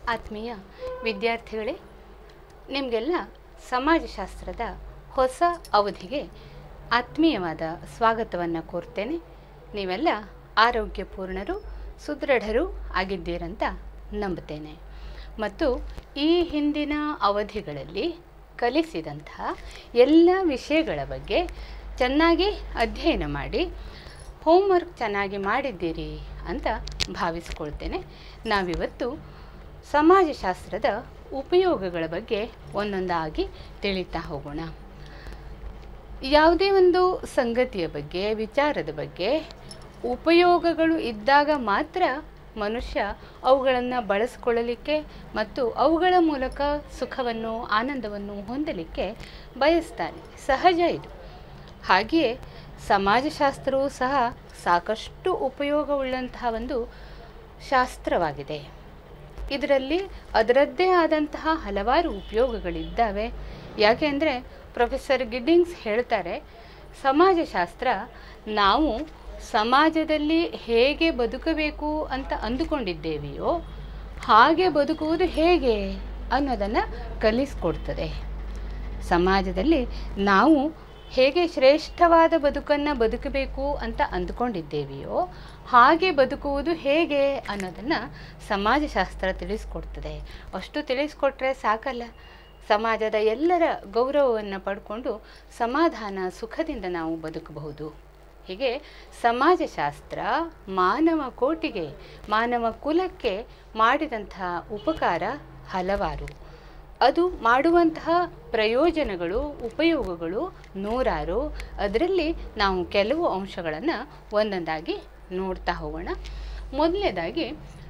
ಆತ್ಮೀಯ ವಿದ್ಯಾರ್ಥಿಗಳೇ ನಿಮಗೆಲ್ಲ ಸಮಾಜಶಾಸ್ತ್ರದ ಹೊಸ ಅವಧಿಗೆ ಆತ್ಮೀಯವಾದ ಸ್ವಾಗತವನ್ನು ಕೋರ್ತೇನೆ ನೀವೆಲ್ಲ ಆರೋಗ್ಯಪೂರ್ಣರು ಸುದೃಢರು ಆಗಿದ್ದೀರಂತ ನಂಬುತ್ತೇನೆ ಮತ್ತು ಈ ಹಿಂದಿನ ಅವಧಿಗಳಲ್ಲಿ ಕಲಿಸಿದಂತಹ ಎಲ್ಲ ವಿಷಯಗಳ ಬಗ್ಗೆ ಚೆನ್ನಾಗಿ ಅಧ್ಯಯನ ಮಾಡಿ ಹೋಮ್ವರ್ಕ್ ಚೆನ್ನಾಗಿ ಮಾಡಿದ್ದೀರಿ ಅಂತ ಭಾವಿಸ್ಕೊಳ್ತೇನೆ ನಾವಿವತ್ತು ಸಮಾಜಶಾಸ್ತ್ರದ ಉಪಯೋಗಗಳ ಬಗ್ಗೆ ಒಂದೊಂದಾಗಿ ತಿಳಿತಾ ಹೋಗೋಣ ಯಾವುದೇ ಒಂದು ಸಂಗತಿಯ ಬಗ್ಗೆ ವಿಚಾರದ ಬಗ್ಗೆ ಉಪಯೋಗಗಳು ಇದ್ದಾಗ ಮಾತ್ರ ಮನುಷ್ಯ ಅವುಗಳನ್ನು ಬಳಸಿಕೊಳ್ಳಲಿಕ್ಕೆ ಮತ್ತು ಅವುಗಳ ಮೂಲಕ ಸುಖವನ್ನು ಆನಂದವನ್ನು ಹೊಂದಲಿಕ್ಕೆ ಬಯಸ್ತಾನೆ ಸಹಜ ಇದು ಹಾಗೆಯೇ ಸಮಾಜಶಾಸ್ತ್ರವೂ ಸಹ ಸಾಕಷ್ಟು ಉಪಯೋಗವುಳ್ಳಂತಹ ಒಂದು ಶಾಸ್ತ್ರವಾಗಿದೆ ಇದರಲ್ಲಿ ಅದರದ್ದೇ ಆದಂತಹ ಹಲವಾರು ಉಪಯೋಗಗಳಿದ್ದಾವೆ ಯಾಕೆಂದರೆ ಪ್ರೊಫೆಸರ್ ಗಿಡ್ಡಿಂಗ್ಸ್ ಹೇಳ್ತಾರೆ ಸಮಾಜಶಾಸ್ತ್ರ ನಾವು ಸಮಾಜದಲ್ಲಿ ಹೇಗೆ ಬದುಕಬೇಕು ಅಂತ ಅಂದುಕೊಂಡಿದ್ದೇವೆಯೋ ಹಾಗೆ ಬದುಕುವುದು ಹೇಗೆ ಅನ್ನೋದನ್ನು ಕಲಿಸ್ಕೊಡ್ತದೆ ಸಮಾಜದಲ್ಲಿ ನಾವು ಹೇಗೆ ಶ್ರೇಷ್ಠವಾದ ಬದುಕನ್ನು ಬದುಕಬೇಕು ಅಂತ ಅಂದುಕೊಂಡಿದ್ದೇವೆಯೋ ಹಾಗೆ ಬದುಕುವುದು ಹೇಗೆ ಅನ್ನೋದನ್ನು ಸಮಾಜಶಾಸ್ತ್ರ ತಿಳಿಸ್ಕೊಡ್ತದೆ ಅಷ್ಟು ತಿಳಿಸ್ಕೊಟ್ರೆ ಸಾಕಲ್ಲ ಸಮಾಜದ ಎಲ್ಲರ ಗೌರವವನ್ನು ಪಡ್ಕೊಂಡು ಸಮಾಧಾನ ಸುಖದಿಂದ ನಾವು ಬದುಕಬಹುದು ಹೀಗೆ ಸಮಾಜಶಾಸ್ತ್ರ ಮಾನವ ಕೋಟಿಗೆ ಮಾನವ ಕುಲಕ್ಕೆ ಮಾಡಿದಂತಹ ಉಪಕಾರ ಹಲವಾರು ಅದು ಮಾಡುವಂತಹ ಪ್ರಯೋಜನಗಳು ಉಪಯೋಗಗಳು ನೂರಾರು ಅದರಲ್ಲಿ ನಾವು ಕೆಲವು ಅಂಶಗಳನ್ನು ಒಂದೊಂದಾಗಿ ನೋಡ್ತಾ ಹೋಗೋಣ ಮೊದಲನೇದಾಗಿ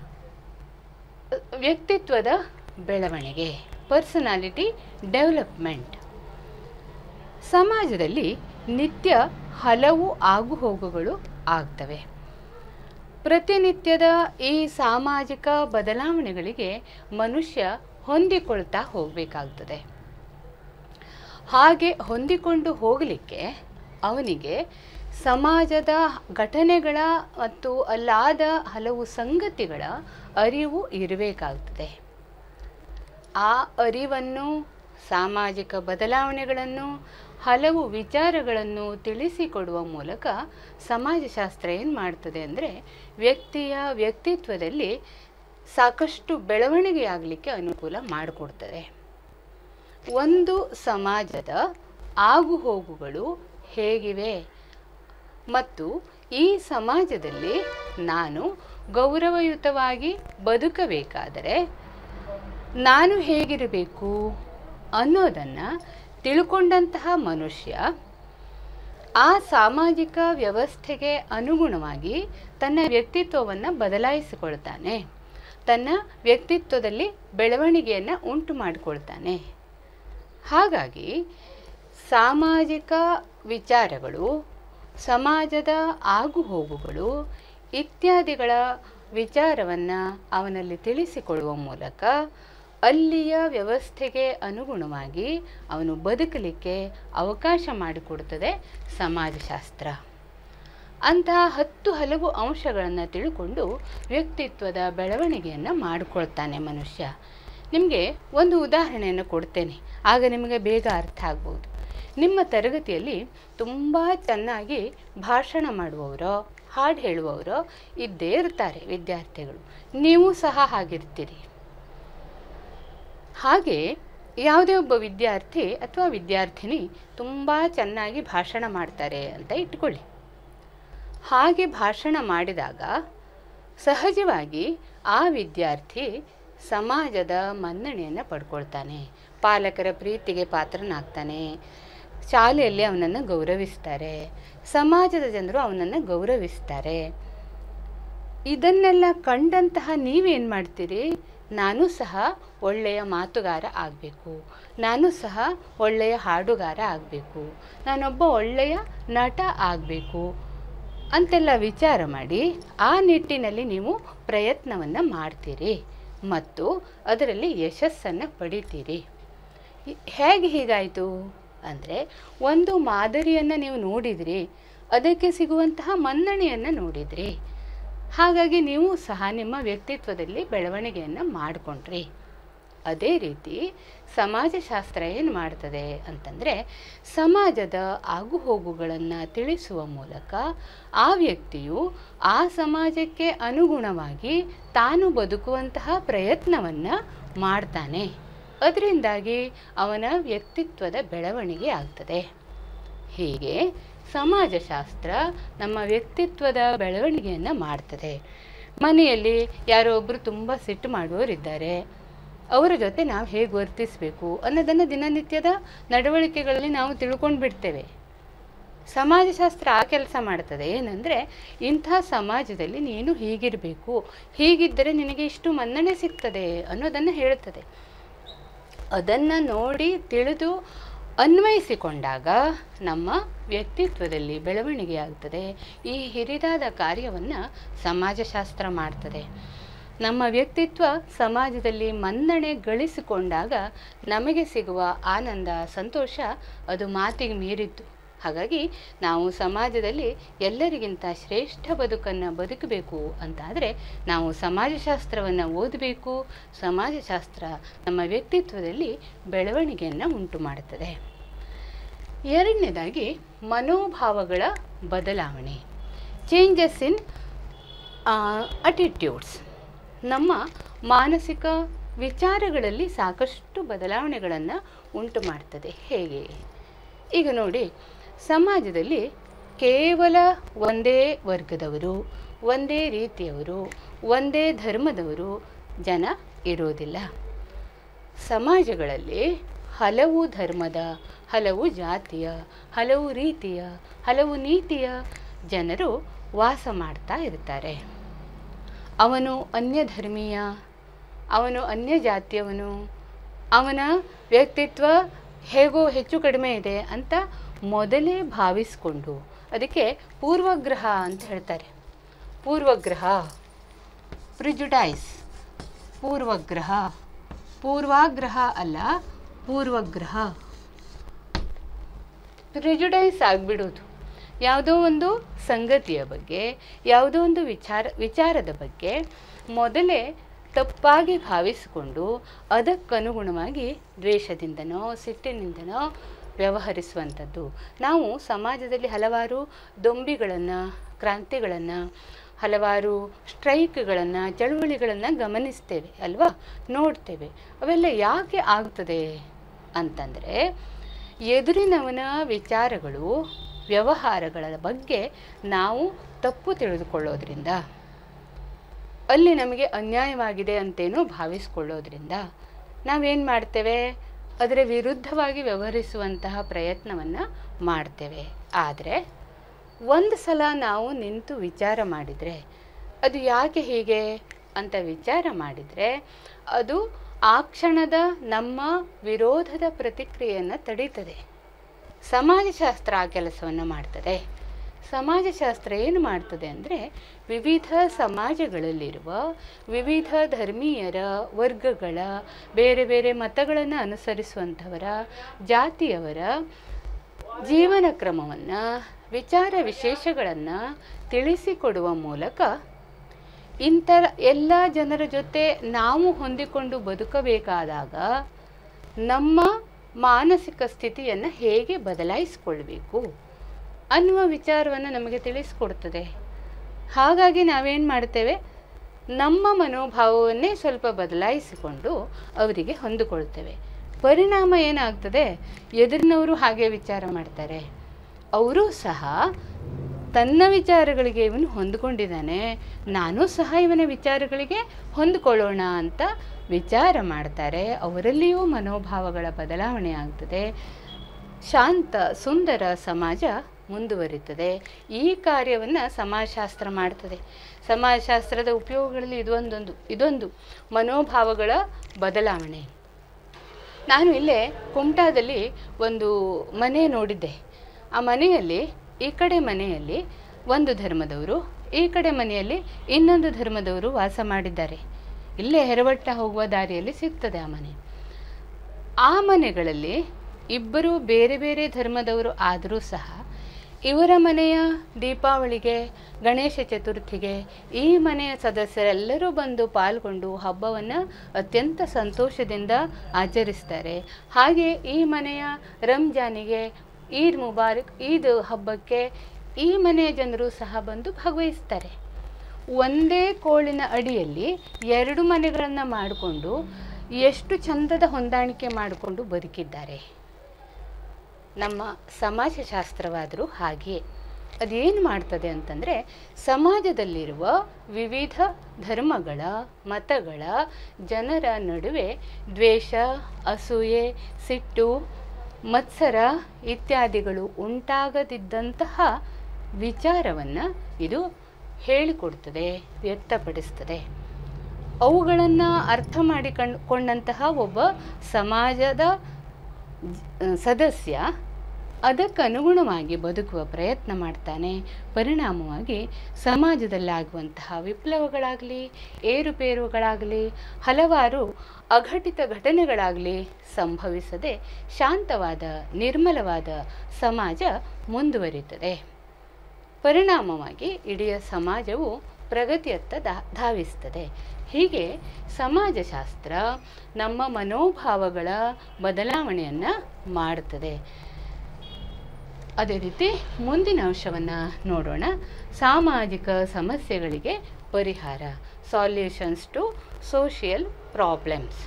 ವ್ಯಕ್ತಿತ್ವದ ಬೆಳವಣಿಗೆ ಪರ್ಸನಾಲಿಟಿ ಡೆವಲಪ್ಮೆಂಟ್ ಸಮಾಜದಲ್ಲಿ ನಿತ್ಯ ಹಲವು ಆಗುಹೋಗುಗಳು ಆಗ್ತವೆ ಪ್ರತಿನಿತ್ಯದ ಈ ಸಾಮಾಜಿಕ ಬದಲಾವಣೆಗಳಿಗೆ ಮನುಷ್ಯ ಹೊಂದಿಕೊಳ್ತಾ ಹೋಗಬೇಕಾಗ್ತದೆ ಹಾಗೆ ಹೊಂದಿಕೊಂಡು ಹೋಗಲಿಕ್ಕೆ ಅವನಿಗೆ ಸಮಾಜದ ಘಟನೆಗಳ ಮತ್ತು ಅಲ್ಲಾದ ಹಲವು ಸಂಗತಿಗಳ ಅರಿವು ಇರಬೇಕಾಗ್ತದೆ ಆ ಅರಿವನ್ನು ಸಾಮಾಜಿಕ ಬದಲಾವಣೆಗಳನ್ನು ಹಲವು ವಿಚಾರಗಳನ್ನು ತಿಳಿಸಿಕೊಡುವ ಮೂಲಕ ಸಮಾಜಶಾಸ್ತ್ರ ಏನು ಮಾಡ್ತದೆ ಅಂದರೆ ವ್ಯಕ್ತಿಯ ವ್ಯಕ್ತಿತ್ವದಲ್ಲಿ ಸಾಕಷ್ಟು ಬೆಳವಣಿಗೆಯಾಗಲಿಕ್ಕೆ ಅನುಕೂಲ ಮಾಡಿಕೊಡ್ತದೆ ಒಂದು ಸಮಾಜದ ಆಗುಹೋಗುಗಳು ಹೇಗಿವೆ ಮತ್ತು ಈ ಸಮಾಜದಲ್ಲಿ ನಾನು ಗೌರವಯುತವಾಗಿ ಬದುಕಬೇಕಾದರೆ ನಾನು ಹೇಗಿರಬೇಕು ಅನ್ನೋದನ್ನು ತಿಳ್ಕೊಂಡಂತಹ ಮನುಷ್ಯ ಆ ಸಾಮಾಜಿಕ ವ್ಯವಸ್ಥೆಗೆ ಅನುಗುಣವಾಗಿ ತನ್ನ ವ್ಯಕ್ತಿತ್ವವನ್ನು ಬದಲಾಯಿಸಿಕೊಳ್ತಾನೆ ತನ್ನ ವ್ಯಕ್ತಿತ್ವದಲ್ಲಿ ಬೆಳವಣಿಗೆಯನ್ನು ಉಂಟು ಮಾಡಿಕೊಳ್ತಾನೆ ಹಾಗಾಗಿ ಸಾಮಾಜಿಕ ವಿಚಾರಗಳು ಸಮಾಜದ ಆಗುಹೋಗುಗಳು ಇತ್ಯಾದಿಗಳ ವಿಚಾರವನ್ನು ಅವನಲ್ಲಿ ತಿಳಿಸಿಕೊಡುವ ಮೂಲಕ ಅಲ್ಲಿಯ ವ್ಯವಸ್ಥೆಗೆ ಅನುಗುಣವಾಗಿ ಅವನು ಬದುಕಲಿಕ್ಕೆ ಅವಕಾಶ ಮಾಡಿಕೊಡುತ್ತದೆ ಸಮಾಜಶಾಸ್ತ್ರ ಅಂತಹ ಹತ್ತು ಹಲವು ಅಂಶಗಳನ್ನು ತಿಳ್ಕೊಂಡು ವ್ಯಕ್ತಿತ್ವದ ಬೆಳವಣಿಗೆಯನ್ನು ಮಾಡಿಕೊಳ್ತಾನೆ ಮನುಷ್ಯ ನಿಮಗೆ ಒಂದು ಉದಾಹರಣೆಯನ್ನು ಕೊಡ್ತೇನೆ ಆಗ ನಿಮಗೆ ಬೇಗ ಅರ್ಥ ಆಗ್ಬೋದು ನಿಮ್ಮ ತರಗತಿಯಲ್ಲಿ ತುಂಬ ಚೆನ್ನಾಗಿ ಭಾಷಣ ಮಾಡುವವರೋ ಹಾಡು ಹೇಳುವವರೋ ಇದ್ದೇ ಇರ್ತಾರೆ ವಿದ್ಯಾರ್ಥಿಗಳು ನೀವು ಸಹ ಹಾಗಿರ್ತೀರಿ ಹಾಗೆ ಯಾವುದೇ ಒಬ್ಬ ವಿದ್ಯಾರ್ಥಿ ಅಥವಾ ವಿದ್ಯಾರ್ಥಿನಿ ತುಂಬ ಚೆನ್ನಾಗಿ ಭಾಷಣ ಮಾಡ್ತಾರೆ ಅಂತ ಇಟ್ಕೊಳ್ಳಿ ಹಾಗೆ ಭಾಷಣ ಮಾಡಿದಾಗ ಸಹಜವಾಗಿ ಆ ವಿದ್ಯಾರ್ಥಿ ಸಮಾಜದ ಮನ್ನಣೆಯನ್ನು ಪಡ್ಕೊಳ್ತಾನೆ ಪಾಲಕರ ಪ್ರೀತಿಗೆ ಪಾತ್ರನಾಗ್ತಾನೆ ಶಾಲೆಯಲ್ಲಿ ಅವನನ್ನು ಗೌರವಿಸ್ತಾರೆ ಸಮಾಜದ ಜನರು ಅವನನ್ನು ಗೌರವಿಸ್ತಾರೆ ಇದನ್ನೆಲ್ಲ ಕಂಡಂತಹ ನೀವೇನು ಮಾಡ್ತೀರಿ ನಾನು ಸಹ ಒಳ್ಳೆಯ ಮಾತುಗಾರ ಆಗಬೇಕು ನಾನು ಸಹ ಒಳ್ಳೆಯ ಹಾಡುಗಾರ ಆಗಬೇಕು ನಾನೊಬ್ಬ ಒಳ್ಳೆಯ ನಟ ಆಗಬೇಕು ಅಂತೆಲ್ಲ ವಿಚಾರ ಮಾಡಿ ಆ ನಿಟ್ಟಿನಲ್ಲಿ ನೀವು ಪ್ರಯತ್ನವನ್ನು ಮಾಡ್ತೀರಿ ಮತ್ತು ಅದರಲ್ಲಿ ಯಶಸ್ಸನ್ನು ಪಡಿತೀರಿ ಹೇಗೆ ಹೀಗಾಯಿತು ಅಂದರೆ ಒಂದು ಮಾದರಿಯನ್ನು ನೀವು ನೋಡಿದ್ರಿ ಅದಕ್ಕೆ ಸಿಗುವಂತಹ ಮನ್ನಣೆಯನ್ನು ನೋಡಿದ್ರಿ ಹಾಗಾಗಿ ನೀವು ಸಹ ನಿಮ್ಮ ವ್ಯಕ್ತಿತ್ವದಲ್ಲಿ ಬೆಳವಣಿಗೆಯನ್ನು ಮಾಡಿಕೊಂಡ್ರಿ ಅದೇ ರೀತಿ ಸಮಾಜಶಾಸ್ತ್ರ ಏನು ಮಾಡ್ತದೆ ಅಂತಂದರೆ ಸಮಾಜದ ಆಗುಹೋಗುಗಳನ್ನು ತಿಳಿಸುವ ಮೂಲಕ ಆ ವ್ಯಕ್ತಿಯು ಆ ಸಮಾಜಕ್ಕೆ ಅನುಗುಣವಾಗಿ ತಾನು ಬದುಕುವಂತಹ ಪ್ರಯತ್ನವನ್ನು ಮಾಡ್ತಾನೆ ಅದರಿಂದಾಗಿ ಅವನ ವ್ಯಕ್ತಿತ್ವದ ಬೆಳವಣಿಗೆ ಆಗ್ತದೆ ಹೀಗೆ ಸಮಾಜಶಾಸ್ತ್ರ ನಮ್ಮ ವ್ಯಕ್ತಿತ್ವದ ಬೆಳವಣಿಗೆಯನ್ನು ಮಾಡ್ತದೆ ಮನೆಯಲ್ಲಿ ಯಾರೋ ಒಬ್ಬರು ತುಂಬ ಸಿಟ್ಟು ಮಾಡುವವರಿದ್ದಾರೆ ಅವರ ಜೊತೆ ನಾವು ಹೇಗೆ ವರ್ತಿಸಬೇಕು ಅನ್ನೋದನ್ನು ದಿನನಿತ್ಯದ ನಡವಳಿಕೆಗಳಲ್ಲಿ ನಾವು ತಿಳ್ಕೊಂಡು ಬಿಡ್ತೇವೆ ಸಮಾಜಶಾಸ್ತ್ರ ಆ ಕೆಲಸ ಮಾಡ್ತದೆ ಏನಂದರೆ ಇಂಥ ಸಮಾಜದಲ್ಲಿ ನೀನು ಹೀಗಿರಬೇಕು ಹೀಗಿದ್ದರೆ ನಿನಗೆ ಇಷ್ಟು ಮನ್ನಣೆ ಸಿಗ್ತದೆ ಅನ್ನೋದನ್ನು ಹೇಳ್ತದೆ ಅದನ್ನು ನೋಡಿ ತಿಳಿದು ಅನ್ವಯಿಸಿಕೊಂಡಾಗ ನಮ್ಮ ವ್ಯಕ್ತಿತ್ವದಲ್ಲಿ ಬೆಳವಣಿಗೆ ಆಗ್ತದೆ ಈ ಹಿರಿದಾದ ಕಾರ್ಯವನ್ನು ಸಮಾಜಶಾಸ್ತ್ರ ಮಾಡ್ತದೆ ನಮ್ಮ ವ್ಯಕ್ತಿತ್ವ ಸಮಾಜದಲ್ಲಿ ಮನ್ನಣೆ ಗಳಿಸಿಕೊಂಡಾಗ ನಮಗೆ ಸಿಗುವ ಆನಂದ ಸಂತೋಷ ಅದು ಮಾತಿಗೆ ಮೀರಿದ್ದು ಹಾಗಾಗಿ ನಾವು ಸಮಾಜದಲ್ಲಿ ಎಲ್ಲರಿಗಿಂತ ಶ್ರೇಷ್ಠ ಬದುಕನ್ನು ಬದುಕಬೇಕು ಅಂತಾದರೆ ನಾವು ಸಮಾಜಶಾಸ್ತ್ರವನ್ನು ಓದಬೇಕು ಸಮಾಜಶಾಸ್ತ್ರ ನಮ್ಮ ವ್ಯಕ್ತಿತ್ವದಲ್ಲಿ ಬೆಳವಣಿಗೆಯನ್ನು ಉಂಟು ಮಾಡುತ್ತದೆ ಎರಡನೇದಾಗಿ ಮನೋಭಾವಗಳ ಬದಲಾವಣೆ ಚೇಂಜಸ್ ಇನ್ ಅಟಿಟ್ಯೂಡ್ಸ್ ನಮ್ಮ ಮಾನಸಿಕ ವಿಚಾರಗಳಲ್ಲಿ ಸಾಕಷ್ಟು ಬದಲಾವಣೆಗಳನ್ನು ಉಂಟು ಮಾಡ್ತದೆ ಹೇಗೆ ಈಗ ನೋಡಿ ಸಮಾಜದಲ್ಲಿ ಕೇವಲ ಒಂದೇ ವರ್ಗದವರು ಒಂದೇ ರೀತಿಯವರು ಒಂದೇ ಧರ್ಮದವರು ಜನ ಇರೋದಿಲ್ಲ ಸಮಾಜಗಳಲ್ಲಿ ಹಲವು ಧರ್ಮದ ಹಲವು ಜಾತಿಯ ಹಲವು ರೀತಿಯ ಹಲವು ನೀತಿಯ ಜನರು ವಾಸ ಮಾಡ್ತಾ ಇರ್ತಾರೆ ಅವನು ಅನ್ಯ ಧರ್ಮೀಯ ಅವನು ಅನ್ಯ ಜಾತಿಯವನು ಅವನ ವ್ಯಕ್ತಿತ್ವ ಹೇಗೋ ಹೆಚ್ಚು ಕಡಿಮೆ ಇದೆ ಅಂತ ಮೊದಲೇ ಭಾವಿಸ್ಕೊಂಡು ಅದಕ್ಕೆ ಪೂರ್ವಗ್ರಹ ಅಂತ ಹೇಳ್ತಾರೆ ಪೂರ್ವಗ್ರಹ ಪ್ರಿಜುಡೈಸ್ ಪೂರ್ವಗ್ರಹ ಪೂರ್ವಾಗ್ರಹ ಅಲ್ಲ ಪೂರ್ವಗ್ರಹ ಪ್ರಿಜುಡೈಸ್ ಆಗಿಬಿಡೋದು ಯಾವುದೋ ಒಂದು ಸಂಗತಿಯ ಬಗ್ಗೆ ಯಾವುದೋ ಒಂದು ವಿಚಾರ ವಿಚಾರದ ಬಗ್ಗೆ ಮೊದಲೇ ತಪ್ಪಾಗಿ ಭಾವಿಸಿಕೊಂಡು ಅದಕ್ಕನುಗುಣವಾಗಿ ದ್ವೇಷದಿಂದನೋ ಸಿಟ್ಟಿನಿಂದನೋ ವ್ಯವಹರಿಸುವಂಥದ್ದು ನಾವು ಸಮಾಜದಲ್ಲಿ ಹಲವಾರು ದೊಂಬಿಗಳನ್ನು ಕ್ರಾಂತಿಗಳನ್ನು ಹಲವಾರು ಸ್ಟ್ರೈಕ್ಗಳನ್ನು ಚಳುವಳಿಗಳನ್ನು ಗಮನಿಸ್ತೇವೆ ಅಲ್ವಾ ನೋಡ್ತೇವೆ ಅವೆಲ್ಲ ಯಾಕೆ ಆಗ್ತದೆ ಅಂತಂದರೆ ಎದುರಿನವನ ವಿಚಾರಗಳು ವ್ಯವಹಾರಗಳ ಬಗ್ಗೆ ನಾವು ತಪ್ಪು ತಿಳಿದುಕೊಳ್ಳೋದ್ರಿಂದ ಅಲ್ಲಿ ನಮಗೆ ಅನ್ಯಾಯವಾಗಿದೆ ಅಂತೇನೋ ಭಾವಿಸ್ಕೊಳ್ಳೋದ್ರಿಂದ ನಾವೇನು ಮಾಡ್ತೇವೆ ಅದರ ವಿರುದ್ಧವಾಗಿ ವ್ಯವಹರಿಸುವಂತಹ ಪ್ರಯತ್ನವನ್ನು ಮಾಡ್ತೇವೆ ಆದರೆ ಒಂದು ಸಲ ನಾವು ನಿಂತು ವಿಚಾರ ಮಾಡಿದರೆ ಅದು ಯಾಕೆ ಹೀಗೆ ಅಂತ ವಿಚಾರ ಮಾಡಿದರೆ ಅದು ಆ ಕ್ಷಣದ ನಮ್ಮ ವಿರೋಧದ ಪ್ರತಿಕ್ರಿಯೆಯನ್ನು ತಡೀತದೆ ಸಮಾಜಶಾಸ್ತ್ರ ಆ ಕೆಲಸವನ್ನು ಮಾಡ್ತದೆ ಸಮಾಜಶಾಸ್ತ್ರ ಏನು ಮಾಡ್ತದೆ ಅಂದರೆ ವಿವಿಧ ಸಮಾಜಗಳಲ್ಲಿರುವ ವಿವಿಧ ಧರ್ಮೀಯರ ವರ್ಗಗಳ ಬೇರೆ ಬೇರೆ ಮತಗಳನ್ನು ಅನುಸರಿಸುವಂಥವರ ಜಾತಿಯವರ ಜೀವನ ಕ್ರಮವನ್ನು ವಿಚಾರ ವಿಶೇಷಗಳನ್ನು ತಿಳಿಸಿಕೊಡುವ ಮೂಲಕ ಇಂಥ ಎಲ್ಲ ಜನರ ಜೊತೆ ನಾವು ಹೊಂದಿಕೊಂಡು ಬದುಕಬೇಕಾದಾಗ ನಮ್ಮ ಮಾನಸಿಕ ಸ್ಥಿತಿಯನ್ನು ಹೇಗೆ ಬದಲಾಯಿಸಿಕೊಳ್ಬೇಕು ಅನ್ನುವ ವಿಚಾರವನ್ನು ನಮಗೆ ತಿಳಿಸ್ಕೊಡ್ತದೆ ಹಾಗಾಗಿ ನಾವೇನು ಮಾಡ್ತೇವೆ ನಮ್ಮ ಮನೋಭಾವವನ್ನೇ ಸ್ವಲ್ಪ ಬದಲಾಯಿಸಿಕೊಂಡು ಅವರಿಗೆ ಹೊಂದಿಕೊಳ್ತೇವೆ ಪರಿಣಾಮ ಏನಾಗ್ತದೆ ಎದುರಿನವರು ಹಾಗೆ ವಿಚಾರ ಮಾಡ್ತಾರೆ ಅವರೂ ಸಹ ತನ್ನ ವಿಚಾರಗಳಿಗೆ ಇವನು ಹೊಂದಿಕೊಂಡಿದ್ದಾನೆ ನಾನು ಸಹ ಇವನ ವಿಚಾರಗಳಿಗೆ ಹೊಂದಿಕೊಳ್ಳೋಣ ಅಂತ ವಿಚಾರ ಮಾಡ್ತಾರೆ ಅವರಲ್ಲಿಯೂ ಮನೋಭಾವಗಳ ಬದಲಾವಣೆ ಆಗ್ತದೆ ಶಾಂತ ಸುಂದರ ಸಮಾಜ ಮುಂದುವರಿತದೆ ಈ ಕಾರ್ಯವನ್ನು ಸಮಾಜಶಾಸ್ತ್ರ ಮಾಡ್ತದೆ ಸಮಾಜಶಾಸ್ತ್ರದ ಉಪಯೋಗಗಳಲ್ಲಿ ಇದೊಂದೊಂದು ಇದೊಂದು ಮನೋಭಾವಗಳ ಬದಲಾವಣೆ ನಾನು ಇಲ್ಲೇ ಕುಮಟಾದಲ್ಲಿ ಒಂದು ಮನೆ ನೋಡಿದ್ದೆ ಆ ಮನೆಯಲ್ಲಿ ಈ ಕಡೆ ಮನೆಯಲ್ಲಿ ಒಂದು ಧರ್ಮದವರು ಈ ಕಡೆ ಮನೆಯಲ್ಲಿ ಇನ್ನೊಂದು ಧರ್ಮದವರು ವಾಸ ಮಾಡಿದ್ದಾರೆ ಇಲ್ಲೇ ಹೆರವಟ್ಟ ಹೋಗುವ ದಾರಿಯಲ್ಲಿ ಸಿಗ್ತದೆ ಆ ಮನೆ ಆ ಮನೆಗಳಲ್ಲಿ ಇಬ್ಬರು ಬೇರೆ ಬೇರೆ ಧರ್ಮದವರು ಆದರೂ ಸಹ ಇವರ ಮನೆಯ ದೀಪಾವಳಿಗೆ ಗಣೇಶ ಚತುರ್ಥಿಗೆ ಈ ಮನೆಯ ಸದಸ್ಯರೆಲ್ಲರೂ ಬಂದು ಪಾಲ್ಗೊಂಡು ಹಬ್ಬವನ್ನು ಅತ್ಯಂತ ಸಂತೋಷದಿಂದ ಆಚರಿಸ್ತಾರೆ ಹಾಗೆ ಈ ಮನೆಯ ರಂಜಾನಿಗೆ ಈದ್ ಮುಬಾರಕ್ ಈದ್ ಹಬ್ಬಕ್ಕೆ ಈ ಮನೆಯ ಜನರು ಸಹ ಬಂದು ಭಾಗವಹಿಸ್ತಾರೆ ಒಂದೇ ಕೋಳಿನ ಅಡಿಯಲ್ಲಿ ಎರಡು ಮನೆಗಳನ್ನು ಮಾಡಿಕೊಂಡು ಎಷ್ಟು ಚಂದದ ಹೊಂದಾಣಿಕೆ ಮಾಡಿಕೊಂಡು ಬದುಕಿದ್ದಾರೆ ನಮ್ಮ ಸಮಾಜಶಾಸ್ತ್ರವಾದರೂ ಹಾಗೆ ಅದೇನು ಮಾಡ್ತದೆ ಅಂತಂದರೆ ಸಮಾಜದಲ್ಲಿರುವ ವಿವಿಧ ಧರ್ಮಗಳ ಮತಗಳ ಜನರ ನಡುವೆ ದ್ವೇಷ ಅಸೂಯೆ ಸಿಟ್ಟು ಮತ್ಸರ ಇತ್ಯಾದಿಗಳು ಉಂಟಾಗದಿದ್ದಂತಹ ವಿಚಾರವನ್ನು ಇದು ಹೇಳಿಕೊಡ್ತದೆ ವ್ಯಕ್ತಪಡಿಸ್ತದೆ ಅವುಗಳನ್ನು ಅರ್ಥ ಮಾಡಿಕೊಂಡಂತಹ ಒಬ್ಬ ಸಮಾಜದ ಜ- ಸದಸ್ಯ ಅದಕ್ಕನುಗುಣವಾಗಿ ಬದುಕುವ ಪ್ರಯತ್ನ ಮಾಡ್ತಾನೆ ಪರಿಣಾಮವಾಗಿ ಸಮಾಜದಲ್ಲಾಗುವಂತಹ ವಿಪ್ಲವಗಳಾಗಲಿ ಏರುಪೇರುಗಳಾಗಲಿ ಹಲವಾರು ಅಘಟಿತ ಘಟನೆಗಳಾಗಲಿ ಸಂಭವಿಸದೆ ಶಾಂತವಾದ ನಿರ್ಮಲವಾದ ಸಮಾಜ ಮುಂದುವರಿಯುತ್ತದೆ ಪರಿಣಾಮವಾಗಿ ಇಡೀ ಸಮಾಜವು ಪ್ರಗತಿಯತ್ತ ದಾ ಧಾವಿಸ್ತದೆ ಹೀಗೆ ಸಮಾಜಶಾಸ್ತ್ರ ನಮ್ಮ ಮನೋಭಾವಗಳ ಬದಲಾವಣೆಯನ್ನು ಮಾಡುತ್ತದೆ ಅದೇ ರೀತಿ ಮುಂದಿನ ಅಂಶವನ್ನು ನೋಡೋಣ ಸಾಮಾಜಿಕ ಸಮಸ್ಯೆಗಳಿಗೆ ಪರಿಹಾರ ಸಾಲ್ಯೂಷನ್ಸ್ ಟು ಸೋಷಿಯಲ್ ಪ್ರಾಬ್ಲಮ್ಸ್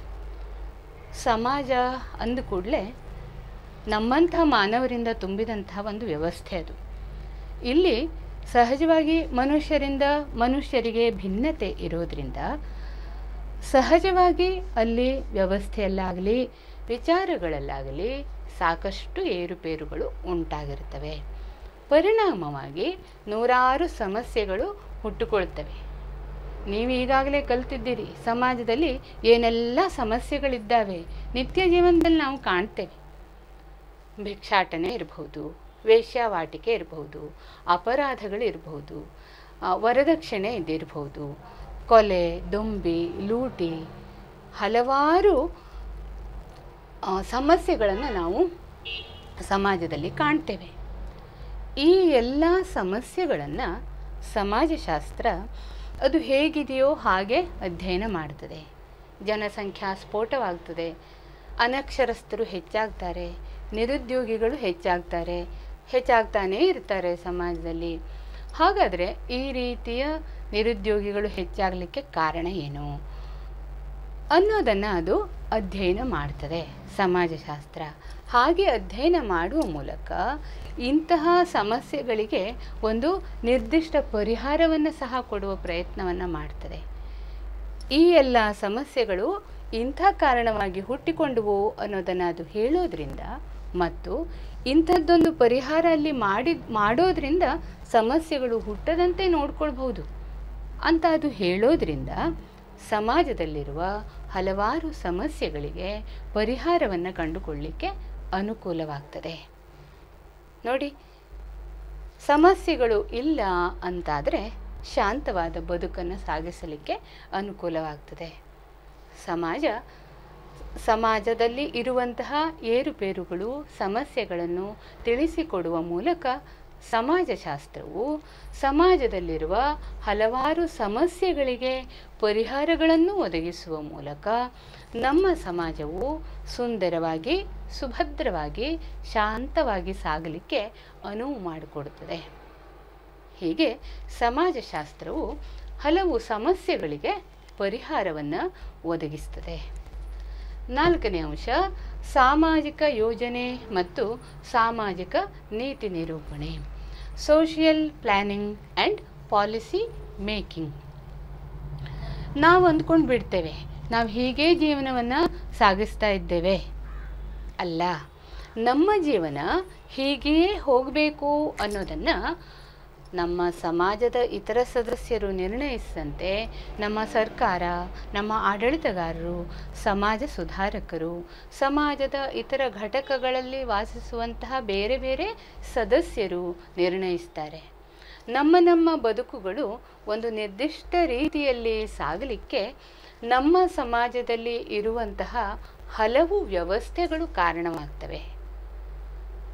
ಸಮಾಜ ಅಂದ ಕೂಡಲೇ ನಮ್ಮಂಥ ಮಾನವರಿಂದ ತುಂಬಿದಂತಹ ಒಂದು ವ್ಯವಸ್ಥೆ ಅದು ಇಲ್ಲಿ ಸಹಜವಾಗಿ ಮನುಷ್ಯರಿಂದ ಮನುಷ್ಯರಿಗೆ ಭಿನ್ನತೆ ಇರೋದ್ರಿಂದ ಸಹಜವಾಗಿ ಅಲ್ಲಿ ವ್ಯವಸ್ಥೆಯಲ್ಲಾಗಲಿ ವಿಚಾರಗಳಲ್ಲಾಗಲಿ ಸಾಕಷ್ಟು ಏರುಪೇರುಗಳು ಉಂಟಾಗಿರ್ತವೆ ಪರಿಣಾಮವಾಗಿ ನೂರಾರು ಸಮಸ್ಯೆಗಳು ಹುಟ್ಟುಕೊಳ್ತವೆ ನೀವು ಈಗಾಗಲೇ ಕಲ್ತಿದ್ದೀರಿ ಸಮಾಜದಲ್ಲಿ ಏನೆಲ್ಲ ಸಮಸ್ಯೆಗಳಿದ್ದಾವೆ ನಿತ್ಯ ಜೀವನದಲ್ಲಿ ನಾವು ಕಾಣ್ತೇವೆ ಭಿಕ್ಷಾಟನೆ ಇರಬಹುದು ವೇಶ್ಯಾವಾಟಿಕೆ ಇರಬಹುದು ಅಪರಾಧಗಳಿರಬಹುದು ಆ, ವರದಕ್ಷಿಣೆ ಇದಿರಬಹುದು ಕೊಲೆ ದೊಂಬಿ ಲೂಟಿ ಹಲವಾರು ಸಮಸ್ಯೆಗಳನ್ನು ನಾವು ಸಮಾಜದಲ್ಲಿ ಕಾಣ್ತೇವೆ ಈ ಎಲ್ಲ ಸಮಸ್ಯೆಗಳನ್ನು ಸಮಾಜಶಾಸ್ತ್ರ ಅದು ಹೇಗಿದೆಯೋ ಹಾಗೆ ಅಧ್ಯಯನ ಮಾಡ್ತದೆ ಜನಸಂಖ್ಯಾ ಸ್ಫೋಟವಾಗ್ತದೆ ಅನಕ್ಷರಸ್ಥರು ಹೆಚ್ಚಾಗ್ತಾರೆ ನಿರುದ್ಯೋಗಿಗಳು ಹೆಚ್ಚಾಗ್ತಾರೆ ಹೆಚ್ಚಾಗ್ತಾನೇ ಇರ್ತಾರೆ ಸಮಾಜದಲ್ಲಿ ಹಾಗಾದರೆ ಈ ರೀತಿಯ ನಿರುದ್ಯೋಗಿಗಳು ಹೆಚ್ಚಾಗಲಿಕ್ಕೆ ಕಾರಣ ಏನು ಅನ್ನೋದನ್ನು ಅದು ಅಧ್ಯಯನ ಮಾಡ್ತದೆ ಸಮಾಜಶಾಸ್ತ್ರ ಹಾಗೆ ಅಧ್ಯಯನ ಮಾಡುವ ಮೂಲಕ ಇಂತಹ ಸಮಸ್ಯೆಗಳಿಗೆ ಒಂದು ನಿರ್ದಿಷ್ಟ ಪರಿಹಾರವನ್ನು ಸಹ ಕೊಡುವ ಪ್ರಯತ್ನವನ್ನು ಮಾಡ್ತದೆ ಈ ಎಲ್ಲ ಸಮಸ್ಯೆಗಳು ಇಂಥ ಕಾರಣವಾಗಿ ಹುಟ್ಟಿಕೊಂಡವು ಅನ್ನೋದನ್ನು ಅದು ಹೇಳೋದ್ರಿಂದ ಮತ್ತು ಇಂಥದ್ದೊಂದು ಪರಿಹಾರ ಅಲ್ಲಿ ಮಾಡಿ ಮಾಡೋದ್ರಿಂದ ಸಮಸ್ಯೆಗಳು ಹುಟ್ಟದಂತೆ ನೋಡ್ಕೊಳ್ಬಹುದು ಅಂತ ಅದು ಹೇಳೋದ್ರಿಂದ ಸಮಾಜದಲ್ಲಿರುವ ಹಲವಾರು ಸಮಸ್ಯೆಗಳಿಗೆ ಪರಿಹಾರವನ್ನು ಕಂಡುಕೊಳ್ಳಿಕ್ಕೆ ಅನುಕೂಲವಾಗ್ತದೆ ನೋಡಿ ಸಮಸ್ಯೆಗಳು ಇಲ್ಲ ಅಂತಾದರೆ ಶಾಂತವಾದ ಬದುಕನ್ನು ಸಾಗಿಸಲಿಕ್ಕೆ ಅನುಕೂಲವಾಗ್ತದೆ ಸಮಾಜ ಸಮಾಜದಲ್ಲಿ ಇರುವಂತಹ ಏರುಪೇರುಗಳು ಸಮಸ್ಯೆಗಳನ್ನು ತಿಳಿಸಿಕೊಡುವ ಮೂಲಕ ಸಮಾಜಶಾಸ್ತ್ರವು ಸಮಾಜದಲ್ಲಿರುವ ಹಲವಾರು ಸಮಸ್ಯೆಗಳಿಗೆ ಪರಿಹಾರಗಳನ್ನು ಒದಗಿಸುವ ಮೂಲಕ ನಮ್ಮ ಸಮಾಜವು ಸುಂದರವಾಗಿ ಸುಭದ್ರವಾಗಿ ಶಾಂತವಾಗಿ ಸಾಗಲಿಕ್ಕೆ ಅನುವು ಮಾಡಿಕೊಡುತ್ತದೆ ಹೀಗೆ ಸಮಾಜಶಾಸ್ತ್ರವು ಹಲವು ಸಮಸ್ಯೆಗಳಿಗೆ ಪರಿಹಾರವನ್ನು ಒದಗಿಸ್ತದೆ ನಾಲ್ಕನೇ ಅಂಶ ಸಾಮಾಜಿಕ ಯೋಜನೆ ಮತ್ತು ಸಾಮಾಜಿಕ ನೀತಿ ನಿರೂಪಣೆ social planning and policy making ನಾವು ಅಂದ್ಕೊಂಡು ಬಿಡ್ತೇವೆ ನಾವು ಹೀಗೆ ಜೀವನವನ್ನು ಸಾಗಿಸ್ತಾ ಇದ್ದೇವೆ ಅಲ್ಲ ನಮ್ಮ ಜೀವನ ಹೀಗೆಯೇ ಹೋಗಬೇಕು ಅನ್ನೋದನ್ನು ನಮ್ಮ ಸಮಾಜದ ಇತರ ಸದಸ್ಯರು ನಿರ್ಣಯಿಸಿದಂತೆ ನಮ್ಮ ಸರ್ಕಾರ ನಮ್ಮ ಆಡಳಿತಗಾರರು ಸಮಾಜ ಸುಧಾರಕರು ಸಮಾಜದ ಇತರ ಘಟಕಗಳಲ್ಲಿ ವಾಸಿಸುವಂತಹ ಬೇರೆ ಬೇರೆ ಸದಸ್ಯರು ನಿರ್ಣಯಿಸ್ತಾರೆ ನಮ್ಮ ನಮ್ಮ ಬದುಕುಗಳು ಒಂದು ನಿರ್ದಿಷ್ಟ ರೀತಿಯಲ್ಲಿ ಸಾಗಲಿಕ್ಕೆ ನಮ್ಮ ಸಮಾಜದಲ್ಲಿ ಇರುವಂತಹ ಹಲವು ವ್ಯವಸ್ಥೆಗಳು ಕಾರಣವಾಗ್ತವೆ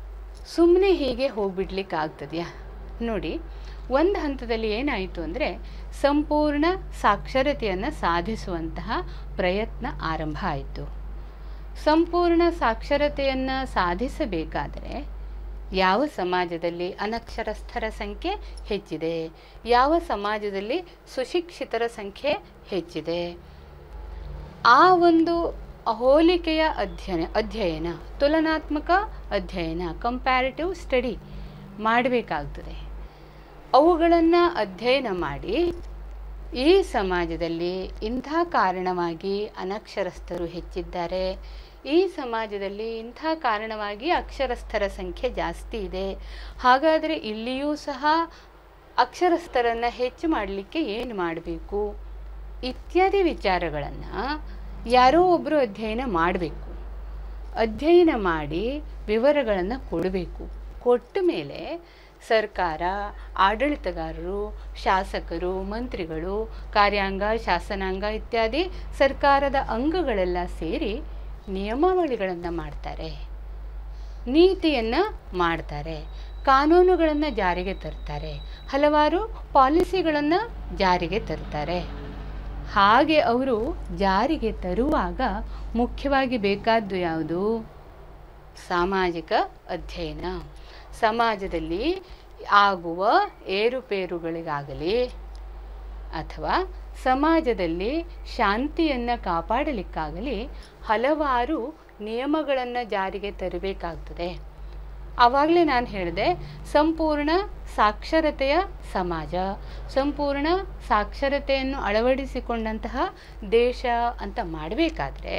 ಸುಮ್ಮನೆ ಹೀಗೆ ಹೋಗ್ಬಿಡ್ಲಿಕ್ಕೆ ಆಗ್ತದೆಯಾ ನೋಡಿ ಒಂದು ಹಂತದಲ್ಲಿ ಏನಾಯಿತು ಅಂದರೆ ಸಂಪೂರ್ಣ ಸಾಕ್ಷರತೆಯನ್ನು ಸಾಧಿಸುವಂತಹ ಪ್ರಯತ್ನ ಆರಂಭ ಆಯಿತು ಸಂಪೂರ್ಣ ಸಾಕ್ಷರತೆಯನ್ನು ಸಾಧಿಸಬೇಕಾದರೆ ಯಾವ ಸಮಾಜದಲ್ಲಿ ಅನಕ್ಷರಸ್ಥರ ಸಂಖ್ಯೆ ಹೆಚ್ಚಿದೆ ಯಾವ ಸಮಾಜದಲ್ಲಿ ಸುಶಿಕ್ಷಿತರ ಸಂಖ್ಯೆ ಹೆಚ್ಚಿದೆ ಆ ಒಂದು ಹೋಲಿಕೆಯ ಅಧ್ಯಯನ ಅಧ್ಯಯನ ತುಲನಾತ್ಮಕ ಅಧ್ಯಯನ ಕಂಪ್ಯಾರಿಟಿವ್ ಸ್ಟಡಿ ಮಾಡಬೇಕಾಗ್ತದೆ ಅವುಗಳನ್ನು ಅಧ್ಯಯನ ಮಾಡಿ ಈ ಸಮಾಜದಲ್ಲಿ ಇಂಥ ಕಾರಣವಾಗಿ ಅನಕ್ಷರಸ್ಥರು ಹೆಚ್ಚಿದ್ದಾರೆ ಈ ಸಮಾಜದಲ್ಲಿ ಇಂಥ ಕಾರಣವಾಗಿ ಅಕ್ಷರಸ್ಥರ ಸಂಖ್ಯೆ ಜಾಸ್ತಿ ಇದೆ ಹಾಗಾದರೆ ಇಲ್ಲಿಯೂ ಸಹ ಅಕ್ಷರಸ್ಥರನ್ನು ಹೆಚ್ಚು ಮಾಡಲಿಕ್ಕೆ ಏನು ಮಾಡಬೇಕು ಇತ್ಯಾದಿ ವಿಚಾರಗಳನ್ನು ಯಾರೋ ಒಬ್ಬರು ಅಧ್ಯಯನ ಮಾಡಬೇಕು ಅಧ್ಯಯನ ಮಾಡಿ ವಿವರಗಳನ್ನು ಕೊಡಬೇಕು ಕೊಟ್ಟ ಮೇಲೆ ಸರ್ಕಾರ ಆಡಳಿತಗಾರರು ಶಾಸಕರು ಮಂತ್ರಿಗಳು ಕಾರ್ಯಾಂಗ ಶಾಸನಾಂಗ ಇತ್ಯಾದಿ ಸರ್ಕಾರದ ಅಂಗಗಳೆಲ್ಲ ಸೇರಿ ನಿಯಮಾವಳಿಗಳನ್ನು ಮಾಡ್ತಾರೆ ನೀತಿಯನ್ನು ಮಾಡ್ತಾರೆ ಕಾನೂನುಗಳನ್ನು ಜಾರಿಗೆ ತರ್ತಾರೆ ಹಲವಾರು ಪಾಲಿಸಿಗಳನ್ನು ಜಾರಿಗೆ ತರ್ತಾರೆ ಹಾಗೆ ಅವರು ಜಾರಿಗೆ ತರುವಾಗ ಮುಖ್ಯವಾಗಿ ಬೇಕಾದ್ದು ಯಾವುದು ಸಾಮಾಜಿಕ ಅಧ್ಯಯನ ಸಮಾಜದಲ್ಲಿ ಆಗುವ ಏರುಪೇರುಗಳಿಗಾಗಲಿ ಅಥವಾ ಸಮಾಜದಲ್ಲಿ ಶಾಂತಿಯನ್ನು ಕಾಪಾಡಲಿಕ್ಕಾಗಲಿ ಹಲವಾರು ನಿಯಮಗಳನ್ನು ಜಾರಿಗೆ ತರಬೇಕಾಗ್ತದೆ ಆವಾಗಲೇ ನಾನು ಹೇಳಿದೆ ಸಂಪೂರ್ಣ ಸಾಕ್ಷರತೆಯ ಸಮಾಜ ಸಂಪೂರ್ಣ ಸಾಕ್ಷರತೆಯನ್ನು ಅಳವಡಿಸಿಕೊಂಡಂತಹ ದೇಶ ಅಂತ ಮಾಡಬೇಕಾದ್ರೆ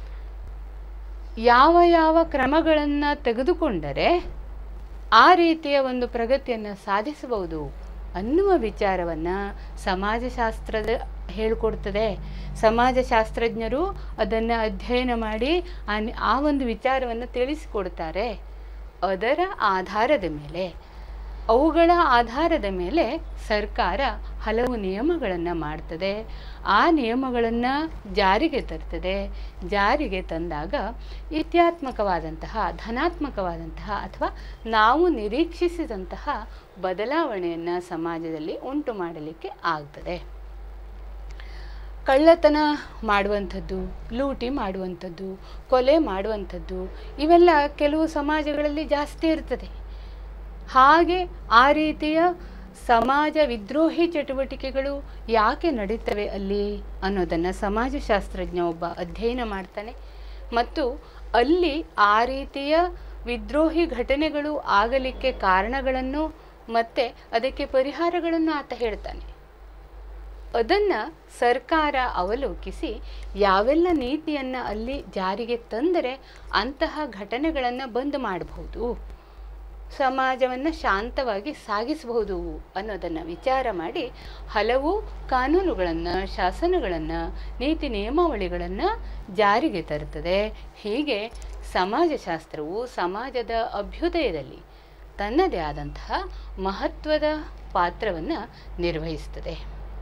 ಯಾವ ಯಾವ ಕ್ರಮಗಳನ್ನು ತೆಗೆದುಕೊಂಡರೆ ಆ ರೀತಿಯ ಒಂದು ಪ್ರಗತಿಯನ್ನು ಸಾಧಿಸಬಹುದು ಅನ್ನುವ ವಿಚಾರವನ್ನು ಸಮಾಜಶಾಸ್ತ್ರದ ಹೇಳಿಕೊಡ್ತದೆ ಸಮಾಜಶಾಸ್ತ್ರಜ್ಞರು ಅದನ್ನು ಅಧ್ಯಯನ ಮಾಡಿ ಆ ನಿ- ಆ ಒಂದು ವಿಚಾರವನ್ನು ತಿಳಿಸಿಕೊಡ್ತಾರೆ ಅದರ ಆಧಾರದ ಮೇಲೆ ಅವುಗಳ ಆಧಾರದ ಮೇಲೆ ಸರ್ಕಾರ ಹಲವು ನಿಯಮಗಳನ್ನು ಮಾಡ್ತದೆ ಆ ನಿಯಮಗಳನ್ನು ಜಾರಿಗೆ ತರ್ತದೆ ಜಾರಿಗೆ ತಂದಾಗ ಇತ್ಯಾತ್ಮಕವಾದಂತಹ ಧನಾತ್ಮಕವಾದಂತಹ ಅಥವಾ ನಾವು ನಿರೀಕ್ಷಿಸಿದಂತಹ ಬದಲಾವಣೆಯನ್ನು ಸಮಾಜದಲ್ಲಿ ಉಂಟು ಮಾಡಲಿಕ್ಕೆ ಆಗ್ತದೆ ಕಳ್ಳತನ ಮಾಡುವಂಥದ್ದು ಲೂಟಿ ಮಾಡುವಂಥದ್ದು ಕೊಲೆ ಮಾಡುವಂಥದ್ದು ಇವೆಲ್ಲ ಕೆಲವು ಸಮಾಜಗಳಲ್ಲಿ ಜಾಸ್ತಿ ಇರ್ತದೆ ಹಾಗೆ ಆ ರೀತಿಯ ಸಮಾಜ ವಿದ್ರೋಹಿ ಚಟುವಟಿಕೆಗಳು ಯಾಕೆ ನಡೀತವೆ ಅಲ್ಲಿ ಅನ್ನೋದನ್ನು ಸಮಾಜಶಾಸ್ತ್ರಜ್ಞ ಒಬ್ಬ ಅಧ್ಯಯನ ಮಾಡ್ತಾನೆ ಮತ್ತು ಅಲ್ಲಿ ಆ ರೀತಿಯ ವಿದ್ರೋಹಿ ಘಟನೆಗಳು ಆಗಲಿಕ್ಕೆ ಕಾರಣಗಳನ್ನು ಮತ್ತು ಅದಕ್ಕೆ ಪರಿಹಾರಗಳನ್ನು ಆತ ಹೇಳ್ತಾನೆ ಅದನ್ನು ಸರ್ಕಾರ ಅವಲೋಕಿಸಿ ಯಾವೆಲ್ಲ ನೀತಿಯನ್ನು ಅಲ್ಲಿ ಜಾರಿಗೆ ತಂದರೆ ಅಂತಹ ಘಟನೆಗಳನ್ನು ಬಂದ್ ಮಾಡಬಹುದು ಸಮಾಜವನ್ನು ಶಾಂತವಾಗಿ ಸಾಗಿಸಬಹುದು ಅನ್ನೋದನ್ನು ವಿಚಾರ ಮಾಡಿ ಹಲವು ಕಾನೂನುಗಳನ್ನು ಶಾಸನಗಳನ್ನು ನೀತಿ ನಿಯಮಾವಳಿಗಳನ್ನು ಜಾರಿಗೆ ತರುತ್ತದೆ ಹೀಗೆ ಸಮಾಜಶಾಸ್ತ್ರವು ಸಮಾಜದ ಅಭ್ಯುದಯದಲ್ಲಿ ತನ್ನದೇ ಆದಂತಹ ಮಹತ್ವದ ಪಾತ್ರವನ್ನು ನಿರ್ವಹಿಸ್ತದೆ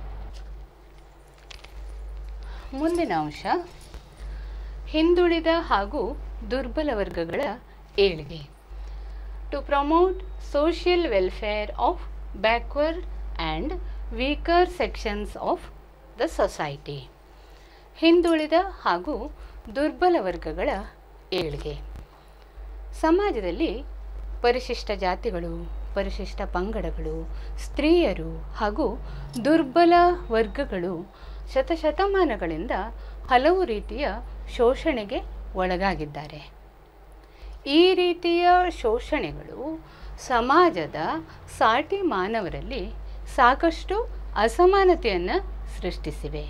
ಮುಂದಿನ ಅಂಶ ಹಿಂದುಳಿದ ಹಾಗೂ ದುರ್ಬಲ ವರ್ಗಗಳ ಏಳ್ಗೆ to promote social welfare of backward and weaker sections of the society ಹಿಂದುಳಿದ ಹಾಗೂ ದುರ್ಬಲ ವರ್ಗಗಳ ಏಳ್ಗೆ ಸಮಾಜದಲ್ಲಿ ಪರಿಶಿಷ್ಟ ಜಾತಿಗಳು ಪರಿಶಿಷ್ಟ ಪಂಗಡಗಳು ಸ್ತ್ರೀಯರು ಹಾಗೂ ದುರ್ಬಲ ವರ್ಗಗಳು ಶತಶತಮಾನಗಳಿಂದ ಹಲವು ರೀತಿಯ ಶೋಷಣೆಗೆ ಒಳಗಾಗಿದ್ದಾರೆ ಈ ರೀತಿಯ ಶೋಷಣೆಗಳು ಸಮಾಜದ ಸಾಟಿ ಮಾನವರಲ್ಲಿ ಸಾಕಷ್ಟು ಅಸಮಾನತೆಯನ್ನು ಸೃಷ್ಟಿಸಿವೆ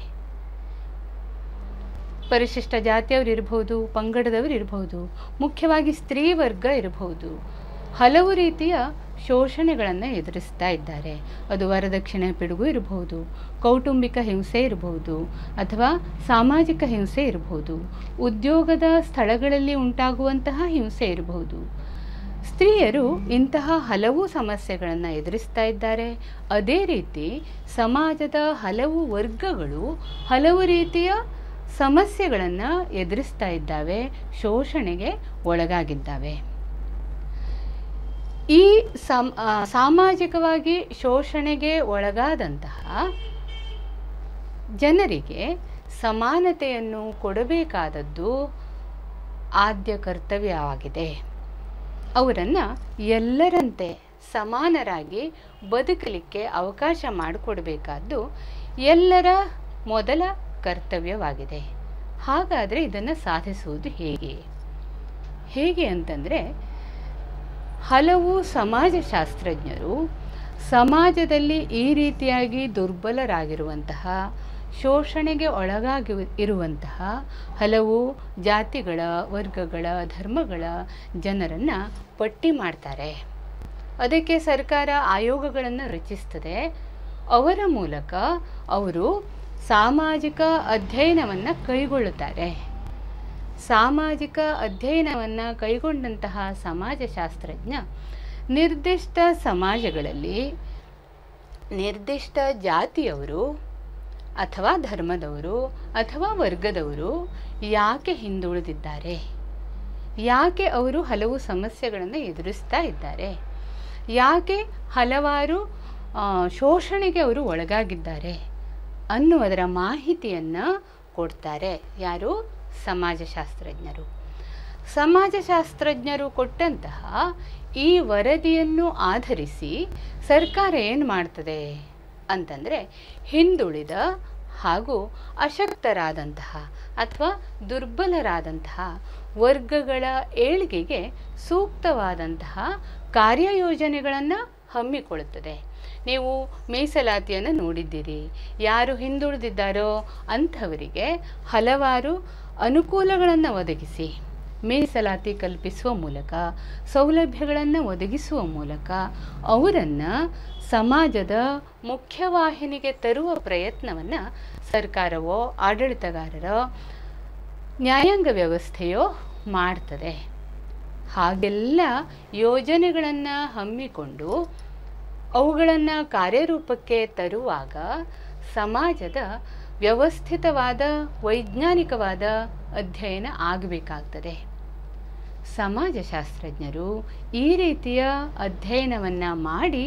ಪರಿಶಿಷ್ಟ ಜಾತಿಯವರು ಇರಬಹುದು ಪಂಗಡದವರು ಇರಬಹುದು ಮುಖ್ಯವಾಗಿ ಸ್ತ್ರೀ ವರ್ಗ ಇರಬಹುದು ಹಲವು ರೀತಿಯ ಶೋಷಣೆಗಳನ್ನು ಎದುರಿಸ್ತಾ ಇದ್ದಾರೆ ಅದು ವರದಕ್ಷಿಣೆ ಪಿಡುಗು ಇರಬಹುದು ಕೌಟುಂಬಿಕ ಹಿಂಸೆ ಇರಬಹುದು ಅಥವಾ ಸಾಮಾಜಿಕ ಹಿಂಸೆ ಇರಬಹುದು ಉದ್ಯೋಗದ ಸ್ಥಳಗಳಲ್ಲಿ ಉಂಟಾಗುವಂತಹ ಹಿಂಸೆ ಇರಬಹುದು ಸ್ತ್ರೀಯರು ಇಂತಹ ಹಲವು ಸಮಸ್ಯೆಗಳನ್ನು ಎದುರಿಸ್ತಾ ಇದ್ದಾರೆ ಅದೇ ರೀತಿ ಸಮಾಜದ ಹಲವು ವರ್ಗಗಳು ಹಲವು ರೀತಿಯ ಸಮಸ್ಯೆಗಳನ್ನು ಎದುರಿಸ್ತಾ ಇದ್ದಾವೆ ಶೋಷಣೆಗೆ ಒಳಗಾಗಿದ್ದಾವೆ ಈ ಸಮ್ ಆ, ಸಾಮಾಜಿಕವಾಗಿ ಶೋಷಣೆಗೆ ಒಳಗಾದಂತಹ ಜನರಿಗೆ ಸಮಾನತೆಯನ್ನು ಕೊಡಬೇಕಾದದ್ದು ಆದ್ಯ ಕರ್ತವ್ಯವಾಗಿದೆ ಅವರನ್ನು ಎಲ್ಲರಂತೆ ಸಮಾನರಾಗಿ ಬದುಕಲಿಕ್ಕೆ ಅವಕಾಶ ಮಾಡಿಕೊಡಬೇಕಾದ್ದು ಎಲ್ಲರ ಮೊದಲ ಕರ್ತವ್ಯವಾಗಿದೆ ಹಾಗಾದರೆ ಇದನ್ನು ಸಾಧಿಸುವುದು ಹೇಗೆ ಹೇಗೆ ಅಂತಂದರೆ ಹಲವು ಸಮಾಜಶಾಸ್ತ್ರಜ್ಞರು ಸಮಾಜದಲ್ಲಿ ಈ ರೀತಿಯಾಗಿ ದುರ್ಬಲರಾಗಿರುವಂತಹ ಶೋಷಣೆಗೆ ಒಳಗಾಗಿ ಇರುವಂತಹ ಹಲವು ಜಾತಿಗಳ ವರ್ಗಗಳ ಧರ್ಮಗಳ ಜನರನ್ನು ಪಟ್ಟಿ ಮಾಡ್ತಾರೆ ಅದಕ್ಕೆ ಸರ್ಕಾರ ಆಯೋಗಗಳನ್ನು ರಚಿಸ್ತದೆ ಅವರ ಮೂಲಕ ಅವರು ಸಾಮಾಜಿಕ ಅಧ್ಯಯನವನ್ನು ಕೈಗೊಳ್ಳುತ್ತಾರೆ ಸಾಮಾಜಿಕ ಅಧ್ಯಯನವನ್ನು ಕೈಗೊಂಡಂತಹ ಸಮಾಜಶಾಸ್ತ್ರಜ್ಞ ನಿರ್ದಿಷ್ಟ ಸಮಾಜಗಳಲ್ಲಿ ನಿರ್ದಿಷ್ಟ ಜಾತಿಯವರು ಅಥವಾ ಧರ್ಮದವರು ಅಥವಾ ವರ್ಗದವರು ಯಾಕೆ ಹಿಂದುಳಿದಿದ್ದಾರೆ ಯಾಕೆ ಅವರು ಹಲವು ಸಮಸ್ಯೆಗಳನ್ನು ಎದುರಿಸ್ತಾ ಇದ್ದಾರೆ ಯಾಕೆ ಹಲವಾರು ಆ, ಶೋಷಣೆಗೆ ಅವರು ಒಳಗಾಗಿದ್ದಾರೆ ಅನ್ನುವುದರ ಮಾಹಿತಿಯನ್ನು ಕೊಡ್ತಾರೆ ಯಾರು ಸಮಾಜಶಾಸ್ತ್ರಜ್ಞರು ಸಮಾಜಶಾಸ್ತ್ರಜ್ಞರು ಕೊಟ್ಟಂತಹ ಈ ವರದಿಯನ್ನು ಆಧರಿಸಿ ಸರ್ಕಾರ ಏನು ಮಾಡ್ತದೆ ಅಂತಂದರೆ ಹಿಂದುಳಿದ ಹಾಗೂ ಅಶಕ್ತರಾದಂತಹ ಅಥವಾ ದುರ್ಬಲರಾದಂತಹ ವರ್ಗಗಳ ಏಳಿಗೆಗೆ ಸೂಕ್ತವಾದಂತಹ ಕಾರ್ಯಯೋಜನೆಗಳನ್ನು ಹಮ್ಮಿಕೊಳ್ಳುತ್ತದೆ ನೀವು ಮೀಸಲಾತಿಯನ್ನು ನೋಡಿದ್ದೀರಿ ಯಾರು ಹಿಂದುಳಿದಿದ್ದಾರೋ ಅಂಥವರಿಗೆ ಹಲವಾರು ಅನುಕೂಲಗಳನ್ನು ಒದಗಿಸಿ ಮೀಸಲಾತಿ ಕಲ್ಪಿಸುವ ಮೂಲಕ ಸೌಲಭ್ಯಗಳನ್ನು ಒದಗಿಸುವ ಮೂಲಕ ಅವರನ್ನು ಸಮಾಜದ ಮುಖ್ಯವಾಹಿನಿಗೆ ತರುವ ಪ್ರಯತ್ನವನ್ನು ಸರ್ಕಾರವೋ ಆಡಳಿತಗಾರರೋ ನ್ಯಾಯಾಂಗ ವ್ಯವಸ್ಥೆಯೋ ಮಾಡ್ತದೆ ಹಾಗೆಲ್ಲ ಯೋಜನೆಗಳನ್ನು ಹಮ್ಮಿಕೊಂಡು ಅವುಗಳನ್ನು ಕಾರ್ಯರೂಪಕ್ಕೆ ತರುವಾಗ ಸಮಾಜದ ವ್ಯವಸ್ಥಿತವಾದ ವೈಜ್ಞಾನಿಕವಾದ ಅಧ್ಯಯನ ಆಗಬೇಕಾಗ್ತದೆ ಸಮಾಜಶಾಸ್ತ್ರಜ್ಞರು ಈ ರೀತಿಯ ಅಧ್ಯಯನವನ್ನು ಮಾಡಿ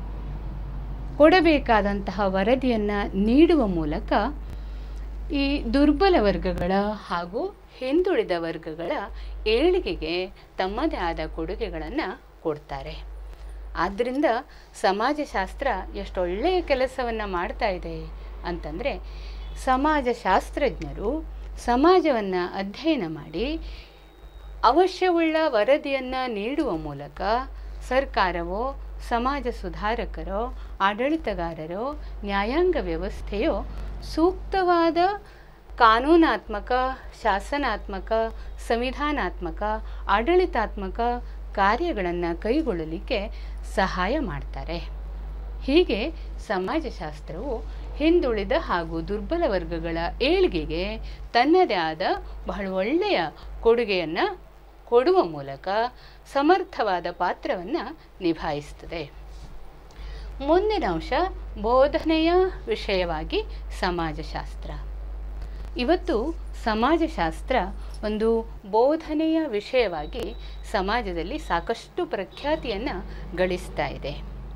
ಕೊಡಬೇಕಾದಂತಹ ವರದಿಯನ್ನು ನೀಡುವ ಮೂಲಕ ಈ ದುರ್ಬಲ ವರ್ಗಗಳ ಹಾಗೂ ಹಿಂದುಳಿದ ವರ್ಗಗಳ ಏಳಿಗೆಗೆ ತಮ್ಮದೇ ಆದ ಕೊಡುಗೆಗಳನ್ನು ಕೊಡ್ತಾರೆ ಆದ್ದರಿಂದ ಸಮಾಜಶಾಸ್ತ್ರ ಎಷ್ಟೊಳ್ಳೆಯ ಕೆಲಸವನ್ನು ಮಾಡ್ತಾ ಇದೆ ಅಂತಂದರೆ ಸಮಾಜಶಾಸ್ತ್ರಜ್ಞರು ಸಮಾಜವನ್ನು ಅಧ್ಯಯನ ಮಾಡಿ ಅವಶ್ಯವುಳ್ಳ ವರದಿಯನ್ನು ನೀಡುವ ಮೂಲಕ ಸರ್ಕಾರವೋ ಸಮಾಜ ಸುಧಾರಕರೋ ಆಡಳಿತಗಾರರೋ ನ್ಯಾಯಾಂಗ ವ್ಯವಸ್ಥೆಯೋ ಸೂಕ್ತವಾದ ಕಾನೂನಾತ್ಮಕ ಶಾಸನಾತ್ಮಕ ಸಂವಿಧಾನಾತ್ಮಕ ಆಡಳಿತಾತ್ಮಕ ಕಾರ್ಯಗಳನ್ನು ಕೈಗೊಳ್ಳಲಿಕ್ಕೆ ಸಹಾಯ ಮಾಡ್ತಾರೆ ಹೀಗೆ ಸಮಾಜಶಾಸ್ತ್ರವು ಹಿಂದುಳಿದ ಹಾಗೂ ದುರ್ಬಲ ವರ್ಗಗಳ ಏಳ್ಗೆಗೆ ತನ್ನದೇ ಆದ ಬಹಳ ಒಳ್ಳೆಯ ಕೊಡುಗೆಯನ್ನು ಕೊಡುವ ಮೂಲಕ ಸಮರ್ಥವಾದ ಪಾತ್ರವನ್ನು ನಿಭಾಯಿಸ್ತದೆ ಮುಂದಿನ ಅಂಶ ಬೋಧನೆಯ ವಿಷಯವಾಗಿ ಸಮಾಜಶಾಸ್ತ್ರ ಇವತ್ತು ಸಮಾಜಶಾಸ್ತ್ರ ಒಂದು ಬೋಧನೆಯ ವಿಷಯವಾಗಿ ಸಮಾಜದಲ್ಲಿ ಸಾಕಷ್ಟು ಪ್ರಖ್ಯಾತಿಯನ್ನು ಗಳಿಸ್ತಾ ಇದೆ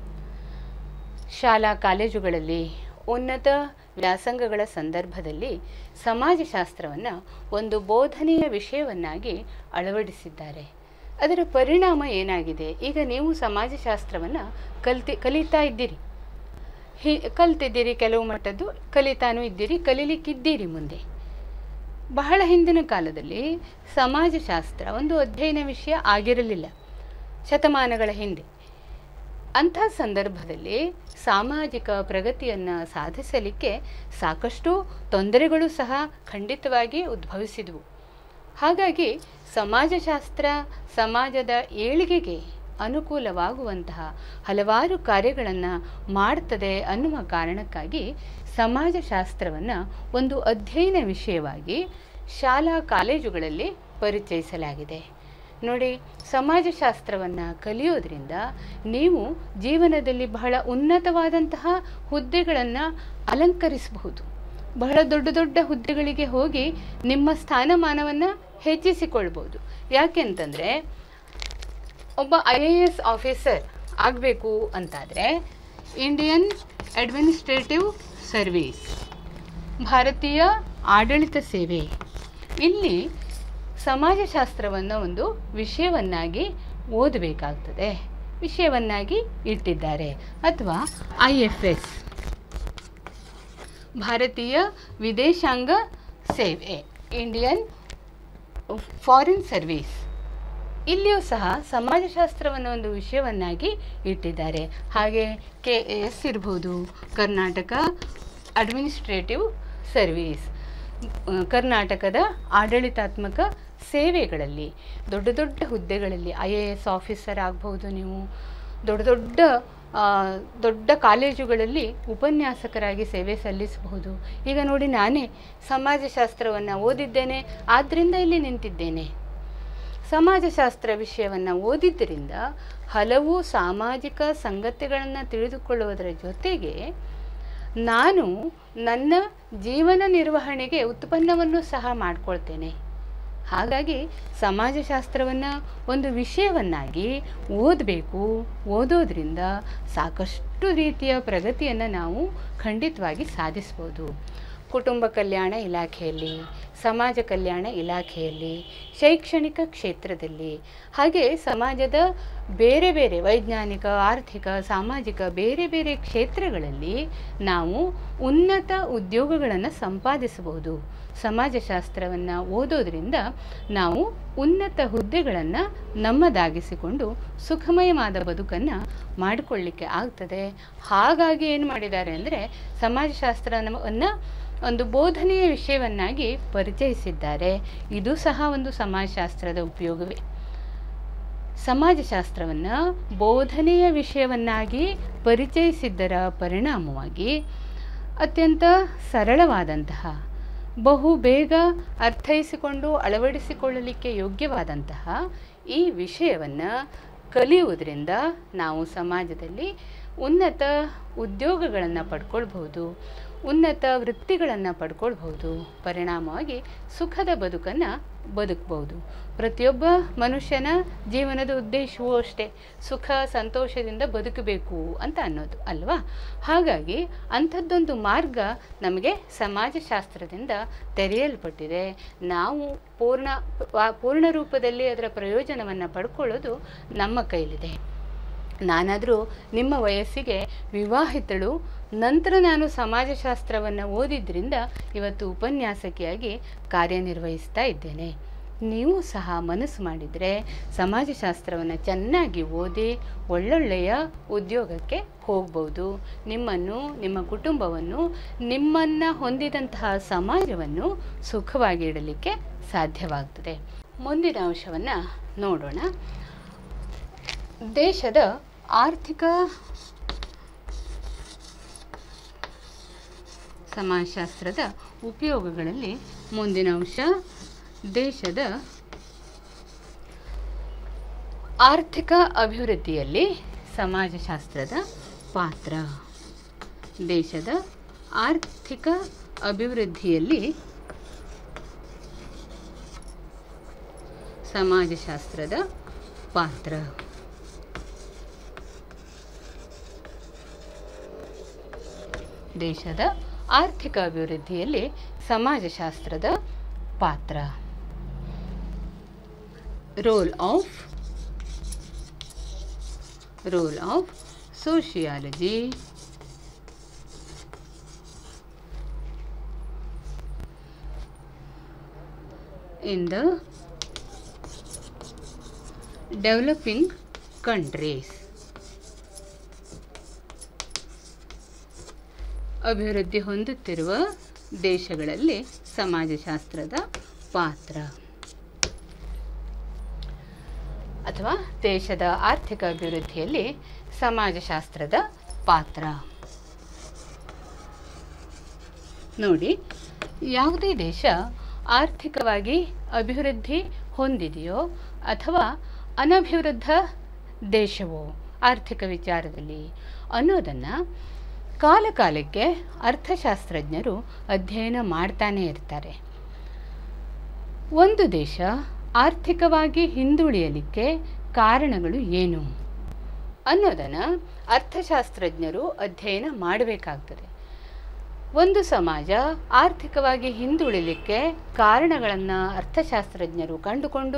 ಶಾಲಾ ಕಾಲೇಜುಗಳಲ್ಲಿ ಉನ್ನತ ವ್ಯಾಸಂಗಗಳ ಸಂದರ್ಭದಲ್ಲಿ ಸಮಾಜಶಾಸ್ತ್ರವನ್ನು ಒಂದು ಬೋಧನೆಯ ವಿಷಯವನ್ನಾಗಿ ಅಳವಡಿಸಿದ್ದಾರೆ ಅದರ ಪರಿಣಾಮ ಏನಾಗಿದೆ ಈಗ ನೀವು ಸಮಾಜಶಾಸ್ತ್ರವನ್ನು ಕಲ್ತಿ ಕಲಿತಾ ಇದ್ದೀರಿ ಹಿ ಕಲ್ತಿದ್ದೀರಿ ಕೆಲವು ಮಟ್ಟದ್ದು ಕಲಿತಾನೂ ಇದ್ದೀರಿ ಕಲೀಲಿಕ್ಕಿದ್ದೀರಿ ಮುಂದೆ ಬಹಳ ಹಿಂದಿನ ಕಾಲದಲ್ಲಿ ಸಮಾಜಶಾಸ್ತ್ರ ಒಂದು ಅಧ್ಯಯನ ವಿಷಯ ಆಗಿರಲಿಲ್ಲ ಶತಮಾನಗಳ ಹಿಂದೆ ಅಂಥ ಸಂದರ್ಭದಲ್ಲಿ ಸಾಮಾಜಿಕ ಪ್ರಗತಿಯನ್ನು ಸಾಧಿಸಲಿಕ್ಕೆ ಸಾಕಷ್ಟು ತೊಂದರೆಗಳು ಸಹ ಖಂಡಿತವಾಗಿ ಉದ್ಭವಿಸಿದವು ಹಾಗಾಗಿ ಸಮಾಜಶಾಸ್ತ್ರ ಸಮಾಜದ ಏಳಿಗೆಗೆ ಅನುಕೂಲವಾಗುವಂತಹ ಹಲವಾರು ಕಾರ್ಯಗಳನ್ನು ಮಾಡ್ತದೆ ಅನ್ನುವ ಕಾರಣಕ್ಕಾಗಿ ಸಮಾಜಶಾಸ್ತ್ರವನ್ನು ಒಂದು ಅಧ್ಯಯನ ವಿಷಯವಾಗಿ ಶಾಲಾ ಕಾಲೇಜುಗಳಲ್ಲಿ ಪರಿಚಯಿಸಲಾಗಿದೆ ನೋಡಿ ಸಮಾಜಶಾಸ್ತ್ರವನ್ನು ಕಲಿಯೋದ್ರಿಂದ ನೀವು ಜೀವನದಲ್ಲಿ ಬಹಳ ಉನ್ನತವಾದಂತಹ ಹುದ್ದೆಗಳನ್ನು ಅಲಂಕರಿಸಬಹುದು ಬಹಳ ದೊಡ್ಡ ದೊಡ್ಡ ಹುದ್ದೆಗಳಿಗೆ ಹೋಗಿ ನಿಮ್ಮ ಸ್ಥಾನಮಾನವನ್ನು ಹೆಚ್ಚಿಸಿಕೊಳ್ಬೋದು ಯಾಕೆಂತಂದರೆ ಒಬ್ಬ ಐ ಎ ಎಸ್ ಆಫೀಸರ್ ಆಗಬೇಕು ಅಂತಾದರೆ ಇಂಡಿಯನ್ ಅಡ್ಮಿನಿಸ್ಟ್ರೇಟಿವ್ ಸರ್ವೀಸ್ ಭಾರತೀಯ ಆಡಳಿತ ಸೇವೆ ಇಲ್ಲಿ ಸಮಾಜಶಾಸ್ತ್ರವನ್ನು ಒಂದು ವಿಷಯವನ್ನಾಗಿ ಓದಬೇಕಾಗ್ತದೆ ವಿಷಯವನ್ನಾಗಿ ಇಟ್ಟಿದ್ದಾರೆ ಅಥವಾ ಐ ಎಫ್ ಎಸ್ ಭಾರತೀಯ ವಿದೇಶಾಂಗ ಸೇವೆ ಇಂಡಿಯನ್ ಫಾರಿನ್ ಸರ್ವೀಸ್ ಇಲ್ಲಿಯೂ ಸಹ ಸಮಾಜಶಾಸ್ತ್ರವನ್ನು ಒಂದು ವಿಷಯವನ್ನಾಗಿ ಇಟ್ಟಿದ್ದಾರೆ ಹಾಗೆ ಕೆ ಎ ಎಸ್ ಇರ್ಬೋದು ಕರ್ನಾಟಕ ಅಡ್ಮಿನಿಸ್ಟ್ರೇಟಿವ್ ಸರ್ವೀಸ್ ಆ, ಕರ್ನಾಟಕದ ಆಡಳಿತಾತ್ಮಕ ಸೇವೆಗಳಲ್ಲಿ ದೊಡ್ಡ ದೊಡ್ಡ ಹುದ್ದೆಗಳಲ್ಲಿ ಐ ಎ ಎಸ್ ಆಫೀಸರ್ ಆಗ್ಬೋದು ನೀವು ದೊಡ್ಡ ದೊಡ್ಡ ಆ, ದೊಡ್ಡ ಕಾಲೇಜುಗಳಲ್ಲಿ ಉಪನ್ಯಾಸಕರಾಗಿ ಸೇವೆ ಸಲ್ಲಿಸಬಹುದು ಈಗ ನೋಡಿ ನಾನೇ ಸಮಾಜಶಾಸ್ತ್ರವನ್ನು ಓದಿದ್ದೇನೆ ಆದ್ದರಿಂದ ಇಲ್ಲಿ ನಿಂತಿದ್ದೇನೆ ಸಮಾಜಶಾಸ್ತ್ರ ವಿಷಯವನ್ನು ಓದಿದ್ದರಿಂದ ಹಲವು ಸಾಮಾಜಿಕ ಸಂಗತಿಗಳನ್ನು ತಿಳಿದುಕೊಳ್ಳುವುದರ ಜೊತೆಗೆ ನಾನು ನನ್ನ ಜೀವನ ನಿರ್ವಹಣೆಗೆ ಉತ್ಪನ್ನವನ್ನು ಸಹ ಮಾಡಿಕೊಳ್ತೇನೆ ಹಾಗಾಗಿ ಸಮಾಜಶಾಸ್ತ್ರವನ್ನು ಒಂದು ವಿಷಯವನ್ನಾಗಿ ಓದಬೇಕು ಓದೋದ್ರಿಂದ ಸಾಕಷ್ಟು ರೀತಿಯ ಪ್ರಗತಿಯನ್ನು ನಾವು ಖಂಡಿತವಾಗಿ ಸಾಧಿಸ್ಬೋದು ಕುಟುಂಬ ಕಲ್ಯಾಣ ಇಲಾಖೆಯಲ್ಲಿ ಸಮಾಜ ಕಲ್ಯಾಣ ಇಲಾಖೆಯಲ್ಲಿ ಶೈಕ್ಷಣಿಕ ಕ್ಷೇತ್ರದಲ್ಲಿ ಹಾಗೆ ಸಮಾಜದ ಬೇರೆ ಬೇರೆ ವೈಜ್ಞಾನಿಕ ಆರ್ಥಿಕ ಸಾಮಾಜಿಕ ಬೇರೆ ಬೇರೆ ಕ್ಷೇತ್ರಗಳಲ್ಲಿ ನಾವು ಉನ್ನತ ಉದ್ಯೋಗಗಳನ್ನು ಸಂಪಾದಿಸಬಹುದು ಸಮಾಜಶಾಸ್ತ್ರವನ್ನು ಓದೋದ್ರಿಂದ ನಾವು ಉನ್ನತ ಹುದ್ದೆಗಳನ್ನು ನಮ್ಮದಾಗಿಸಿಕೊಂಡು ಸುಖಮಯವಾದ ಬದುಕನ್ನು ಮಾಡಿಕೊಳ್ಳಿಕ್ಕೆ ಆಗ್ತದೆ ಹಾಗಾಗಿ ಏನು ಮಾಡಿದ್ದಾರೆ ಅಂದರೆ ಸಮಾಜಶಾಸ್ತ್ರವನ್ನು ಒಂದು ಬೋಧನೆಯ ವಿಷಯವನ್ನಾಗಿ ಪರಿಚಯಿಸಿದ್ದಾರೆ ಇದು ಸಹ ಒಂದು ಸಮಾಜಶಾಸ್ತ್ರದ ಉಪಯೋಗವೇ ಸಮಾಜಶಾಸ್ತ್ರವನ್ನು ಬೋಧನೆಯ ವಿಷಯವನ್ನಾಗಿ ಪರಿಚಯಿಸಿದ್ದರ ಪರಿಣಾಮವಾಗಿ ಅತ್ಯಂತ ಸರಳವಾದಂತಹ ಬಹು ಬೇಗ ಅರ್ಥೈಸಿಕೊಂಡು ಅಳವಡಿಸಿಕೊಳ್ಳಲಿಕ್ಕೆ ಯೋಗ್ಯವಾದಂತಹ ಈ ವಿಷಯವನ್ನು ಕಲಿಯುವುದರಿಂದ ನಾವು ಸಮಾಜದಲ್ಲಿ ಉನ್ನತ ಉದ್ಯೋಗಗಳನ್ನು ಪಡ್ಕೊಳ್ಬಹುದು ಉನ್ನತ ವೃತ್ತಿಗಳನ್ನು ಪಡ್ಕೊಳ್ಬಹುದು ಪರಿಣಾಮವಾಗಿ ಸುಖದ ಬದುಕನ್ನು ಬದುಕಬಹುದು ಪ್ರತಿಯೊಬ್ಬ ಮನುಷ್ಯನ ಜೀವನದ ಉದ್ದೇಶವೂ ಅಷ್ಟೇ ಸುಖ ಸಂತೋಷದಿಂದ ಬದುಕಬೇಕು ಅಂತ ಅನ್ನೋದು ಅಲ್ವಾ ಹಾಗಾಗಿ ಅಂಥದ್ದೊಂದು ಮಾರ್ಗ ನಮಗೆ ಸಮಾಜಶಾಸ್ತ್ರದಿಂದ ತೆರೆಯಲ್ಪಟ್ಟಿದೆ ನಾವು ಪೂರ್ಣ ಪ- ಪೂರ್ಣ ರೂಪದಲ್ಲಿ ಅದರ ಪ್ರಯೋಜನವನ್ನು ಪಡ್ಕೊಳ್ಳೋದು ನಮ್ಮ ಕೈಲಿದೆ ನಾನಾದರೂ ನಿಮ್ಮ ವಯಸ್ಸಿಗೆ ವಿವಾಹಿತಳು ನಂತರ ನಾನು ಸಮಾಜಶಾಸ್ತ್ರವನ್ನು ಓದಿದ್ರಿಂದ ಇವತ್ತು ಉಪನ್ಯಾಸಕಿಯಾಗಿ ಕಾರ್ಯನಿರ್ವಹಿಸ್ತಾ ಇದ್ದೇನೆ ನೀವು ಸಹ ಮನಸ್ಸು ಮಾಡಿದರೆ ಸಮಾಜಶಾಸ್ತ್ರವನ್ನು ಚೆನ್ನಾಗಿ ಓದಿ ಒಳ್ಳೊಳ್ಳೆಯ ಉದ್ಯೋಗಕ್ಕೆ ಹೋಗ್ಬೋದು ನಿಮ್ಮನ್ನು ನಿಮ್ಮ ಕುಟುಂಬವನ್ನು ನಿಮ್ಮನ್ನು ಹೊಂದಿದಂತಹ ಸಮಾಜವನ್ನು ಸುಖವಾಗಿ ಇಡಲಿಕ್ಕೆ ಸಾಧ್ಯವಾಗ್ತದೆ ಮುಂದಿನ ಅಂಶವನ್ನು ನೋಡೋಣ ದೇಶದ ಆರ್ಥಿಕ ಸಮಾಜಶಾಸ್ತ್ರದ ಉಪಯೋಗಗಳಲ್ಲಿ ಮುಂದಿನ ಅಂಶ ದೇಶದ ಆರ್ಥಿಕ ಅಭಿವೃದ್ಧಿಯಲ್ಲಿ ಸಮಾಜಶಾಸ್ತ್ರದ ಪಾತ್ರ ದೇಶದ ಆರ್ಥಿಕ ಅಭಿವೃದ್ಧಿಯಲ್ಲಿ ಸಮಾಜಶಾಸ್ತ್ರದ ಪಾತ್ರ ದೇಶದ ಆರ್ಥಿಕ ಅಭಿವೃದ್ಧಿಯಲ್ಲಿ ಸಮಾಜಶಾಸ್ತ್ರದ ಪಾತ್ರ role of role of sociology in the developing countries ಅಭಿವೃದ್ಧಿ ಹೊಂದುತ್ತಿರುವ ದೇಶಗಳಲ್ಲಿ ಸಮಾಜಶಾಸ್ತ್ರದ ಪಾತ್ರ ಅಥವಾ ದೇಶದ ಆರ್ಥಿಕ ಅಭಿವೃದ್ಧಿಯಲ್ಲಿ ಸಮಾಜಶಾಸ್ತ್ರದ ಪಾತ್ರ ನೋಡಿ ಯಾವುದೇ ದೇಶ ಆರ್ಥಿಕವಾಗಿ ಅಭಿವೃದ್ಧಿ ಹೊಂದಿದೆಯೋ ಅಥವಾ ಅನಭಿವೃದ್ಧ ದೇಶವೋ ಆರ್ಥಿಕ ವಿಚಾರದಲ್ಲಿ ಅನ್ನೋದನ್ನು ಕಾಲಕಾಲಕ್ಕೆ ಅರ್ಥಶಾಸ್ತ್ರಜ್ಞರು ಅಧ್ಯಯನ ಮಾಡ್ತಾನೆ ಇರ್ತಾರೆ ಒಂದು ದೇಶ ಆರ್ಥಿಕವಾಗಿ ಹಿಂದುಳಿಯಲಿಕ್ಕೆ ಕಾರಣಗಳು ಏನು ಅನ್ನೋದನ್ನು ಅರ್ಥಶಾಸ್ತ್ರಜ್ಞರು ಅಧ್ಯಯನ ಮಾಡಬೇಕಾಗ್ತದೆ ಒಂದು ಸಮಾಜ ಆರ್ಥಿಕವಾಗಿ ಹಿಂದುಳಿಲಿಕ್ಕೆ ಕಾರಣಗಳನ್ನು ಅರ್ಥಶಾಸ್ತ್ರಜ್ಞರು ಕಂಡುಕೊಂಡು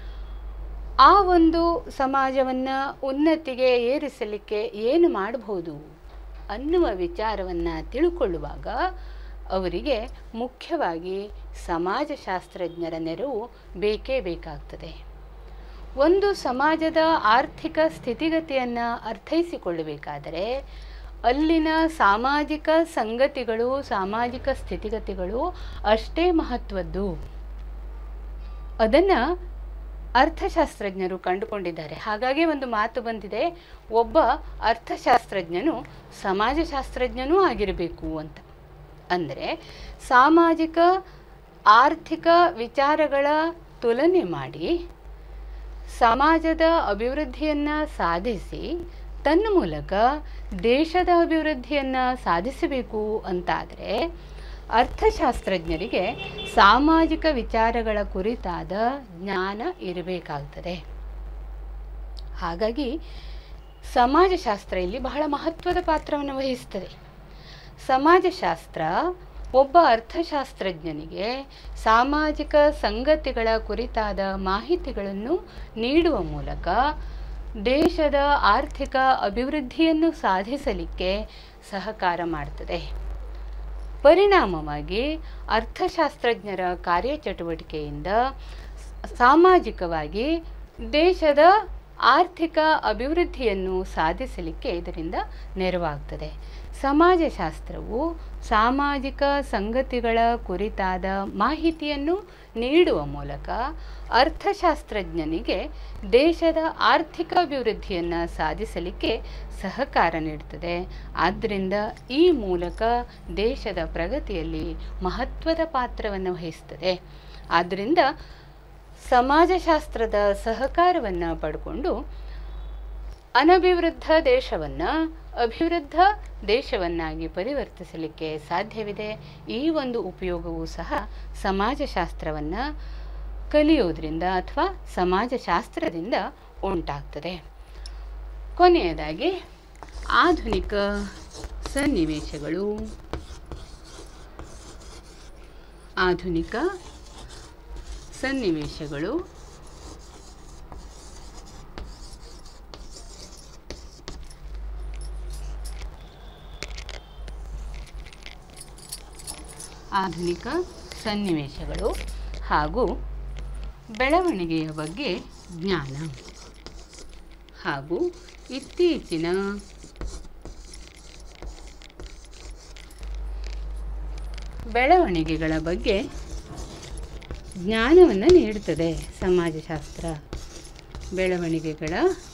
ಆ ಒಂದು ಸಮಾಜವನ್ನು ಉನ್ನತಿಗೆ ಏರಿಸಲಿಕ್ಕೆ ಏನು ಮಾಡಬಹುದು ಅನ್ನುವ ವಿಚಾರವನ್ನು ತಿಳ್ಕೊಳ್ಳುವಾಗ ಅವರಿಗೆ ಮುಖ್ಯವಾಗಿ ಸಮಾಜಶಾಸ್ತ್ರಜ್ಞರ ನೆರವು ಬೇಕೇ ಬೇಕಾಗ್ತದೆ ಒಂದು ಸಮಾಜದ ಆರ್ಥಿಕ ಸ್ಥಿತಿಗತಿಯನ್ನು ಅರ್ಥೈಸಿಕೊಳ್ಳಬೇಕಾದರೆ ಅಲ್ಲಿನ ಸಾಮಾಜಿಕ ಸಂಗತಿಗಳು ಸಾಮಾಜಿಕ ಸ್ಥಿತಿಗತಿಗಳು ಅಷ್ಟೇ ಮಹತ್ವದ್ದು ಅದನ್ನು ಅರ್ಥಶಾಸ್ತ್ರಜ್ಞರು ಕಂಡುಕೊಂಡಿದ್ದಾರೆ ಹಾಗಾಗಿ ಒಂದು ಮಾತು ಬಂದಿದೆ ಒಬ್ಬ ಅರ್ಥಶಾಸ್ತ್ರಜ್ಞನು ಸಮಾಜಶಾಸ್ತ್ರಜ್ಞನೂ ಆಗಿರಬೇಕು ಅಂತ ಅಂದರೆ ಸಾಮಾಜಿಕ ಆರ್ಥಿಕ ವಿಚಾರಗಳ ತುಲನೆ ಮಾಡಿ ಸಮಾಜದ ಅಭಿವೃದ್ಧಿಯನ್ನು ಸಾಧಿಸಿ ತನ್ನ ಮೂಲಕ ದೇಶದ ಅಭಿವೃದ್ಧಿಯನ್ನು ಸಾಧಿಸಬೇಕು ಅಂತಾದರೆ ಅರ್ಥಶಾಸ್ತ್ರಜ್ಞರಿಗೆ ಸಾಮಾಜಿಕ ವಿಚಾರಗಳ ಕುರಿತಾದ ಜ್ಞಾನ ಇರಬೇಕಾಗ್ತದೆ ಹಾಗಾಗಿ ಸಮಾಜಶಾಸ್ತ್ರ ಇಲ್ಲಿ ಬಹಳ ಮಹತ್ವದ ಪಾತ್ರವನ್ನು ವಹಿಸ್ತದೆ ಸಮಾಜಶಾಸ್ತ್ರ ಒಬ್ಬ ಅರ್ಥಶಾಸ್ತ್ರಜ್ಞನಿಗೆ ಸಾಮಾಜಿಕ ಸಂಗತಿಗಳ ಕುರಿತಾದ ಮಾಹಿತಿಗಳನ್ನು ನೀಡುವ ಮೂಲಕ ದೇಶದ ಆರ್ಥಿಕ ಅಭಿವೃದ್ಧಿಯನ್ನು ಸಾಧಿಸಲಿಕ್ಕೆ ಸಹಕಾರ ಮಾಡ್ತದೆ ಪರಿಣಾಮವಾಗಿ ಅರ್ಥಶಾಸ್ತ್ರಜ್ಞರ ಕಾರ್ಯಚಟುವಟಿಕೆಯಿಂದ ಸಾಮಾಜಿಕವಾಗಿ ದೇಶದ ಆರ್ಥಿಕ ಅಭಿವೃದ್ಧಿಯನ್ನು ಸಾಧಿಸಲಿಕ್ಕೆ ಇದರಿಂದ ನೆರವಾಗ್ತದೆ ಸಮಾಜಶಾಸ್ತ್ರವು ಸಾಮಾಜಿಕ ಸಂಗತಿಗಳ ಕುರಿತಾದ ಮಾಹಿತಿಯನ್ನು ನೀಡುವ ಮೂಲಕ ಅರ್ಥಶಾಸ್ತ್ರಜ್ಞನಿಗೆ ದೇಶದ ಆರ್ಥಿಕ ಅಭಿವೃದ್ಧಿಯನ್ನು ಸಾಧಿಸಲಿಕ್ಕೆ ಸಹಕಾರ ನೀಡುತ್ತದೆ ಆದ್ದರಿಂದ ಈ ಮೂಲಕ ದೇಶದ ಪ್ರಗತಿಯಲ್ಲಿ ಮಹತ್ವದ ಪಾತ್ರವನ್ನು ವಹಿಸ್ತದೆ ಆದ್ದರಿಂದ ಸಮಾಜಶಾಸ್ತ್ರದ ಸಹಕಾರವನ್ನು ಪಡ್ಕೊಂಡು ಅನಭಿವೃದ್ಧ ದೇಶವನ್ನು ಅಭಿವೃದ್ಧ ದೇಶವನ್ನಾಗಿ ಪರಿವರ್ತಿಸಲಿಕ್ಕೆ ಸಾಧ್ಯವಿದೆ ಈ ಒಂದು ಉಪಯೋಗವೂ ಸಹ ಸಮಾಜಶಾಸ್ತ್ರವನ್ನು ಕಲಿಯೋದ್ರಿಂದ ಅಥವಾ ಸಮಾಜಶಾಸ್ತ್ರದಿಂದ ಉಂಟಾಗ್ತದೆ ಕೊನೆಯದಾಗಿ ಆಧುನಿಕ ಸನ್ನಿವೇಶಗಳು ಆಧುನಿಕ ಸನ್ನಿವೇಶಗಳು ಆಧುನಿಕ ಸನ್ನಿವೇಶಗಳು ಹಾಗೂ ಬೆಳವಣಿಗೆಯ ಬಗ್ಗೆ ಜ್ಞಾನ ಹಾಗೂ ಇತ್ತೀಚಿನ ಬೆಳವಣಿಗೆಗಳ ಬಗ್ಗೆ ಜ್ಞಾನವನ್ನು ನೀಡುತ್ತದೆ ಸಮಾಜಶಾಸ್ತ್ರ ಬೆಳವಣಿಗೆಗಳ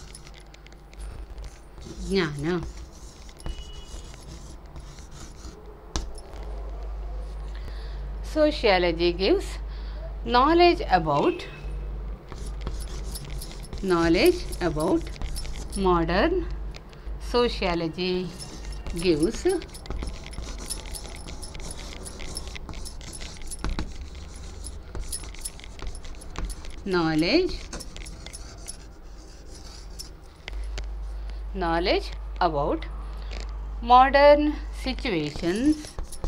ಜ್ಞಾನ sociology gives knowledge about knowledge about modern sociology gives knowledge knowledge about modern situations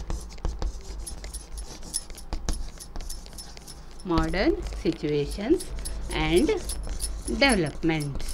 modern situations and developments.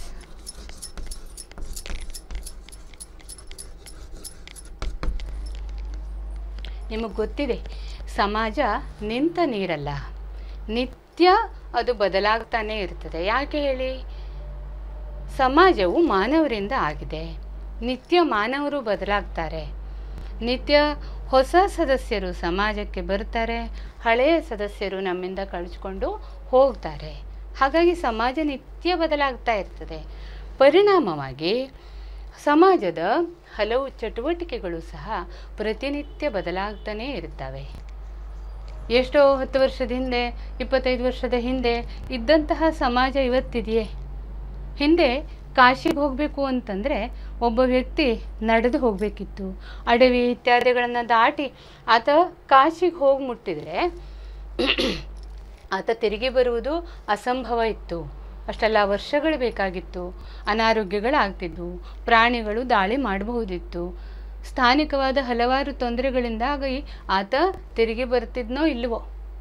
ನಿಮಗೆ ಗೊತ್ತಿದೆ ಸಮಾಜ ನಿಂತ ನೀರಲ್ಲ ನಿತ್ಯ ಅದು ಬದಲಾಗ್ತಾನೆ ಇರ್ತದೆ ಯಾಕೆ ಹೇಳಿ ಸಮಾಜವು ಮಾನವರಿಂದ ಆಗಿದೆ ನಿತ್ಯ ಮಾನವರು ಬದಲಾಗ್ತಾರೆ ನಿತ್ಯ ಹೊಸ ಸದಸ್ಯರು ಸಮಾಜಕ್ಕೆ ಬರ್ತಾರೆ ಹಳೆಯ ಸದಸ್ಯರು ನಮ್ಮಿಂದ ಕಳಿಸ್ಕೊಂಡು ಹೋಗ್ತಾರೆ ಹಾಗಾಗಿ ಸಮಾಜ ನಿತ್ಯ ಬದಲಾಗ್ತಾ ಇರ್ತದೆ ಪರಿಣಾಮವಾಗಿ ಸಮಾಜದ ಹಲವು ಚಟುವಟಿಕೆಗಳು ಸಹ ಪ್ರತಿನಿತ್ಯ ಬದಲಾಗ್ತಾನೇ ಇರ್ತವೆ ಎಷ್ಟೋ ಹತ್ತು ವರ್ಷದ ಹಿಂದೆ ಇಪ್ಪತ್ತೈದು ವರ್ಷದ ಹಿಂದೆ ಇದ್ದಂತಹ ಸಮಾಜ ಇವತ್ತಿದೆಯೇ ಹಿಂದೆ ಕಾಶಿಗೆ ಹೋಗಬೇಕು ಅಂತಂದರೆ ಒಬ್ಬ ವ್ಯಕ್ತಿ ನಡೆದು ಹೋಗಬೇಕಿತ್ತು ಅಡವಿ ಇತ್ಯಾದಿಗಳನ್ನು ದಾಟಿ ಆತ ಕಾಶಿಗೆ ಹೋಗಿ ಮುಟ್ಟಿದರೆ ಆತ ತಿರುಗಿ ಬರುವುದು ಅಸಂಭವ ಇತ್ತು ಅಷ್ಟೆಲ್ಲ ವರ್ಷಗಳು ಬೇಕಾಗಿತ್ತು ಅನಾರೋಗ್ಯಗಳಾಗ್ತಿದ್ವು ಪ್ರಾಣಿಗಳು ದಾಳಿ ಮಾಡಬಹುದಿತ್ತು ಸ್ಥಾನಿಕವಾದ ಹಲವಾರು ತೊಂದರೆಗಳಿಂದಾಗಿ ಆತ ತಿರುಗಿ ಬರ್ತಿದ್ನೋ ಇಲ್ವೋ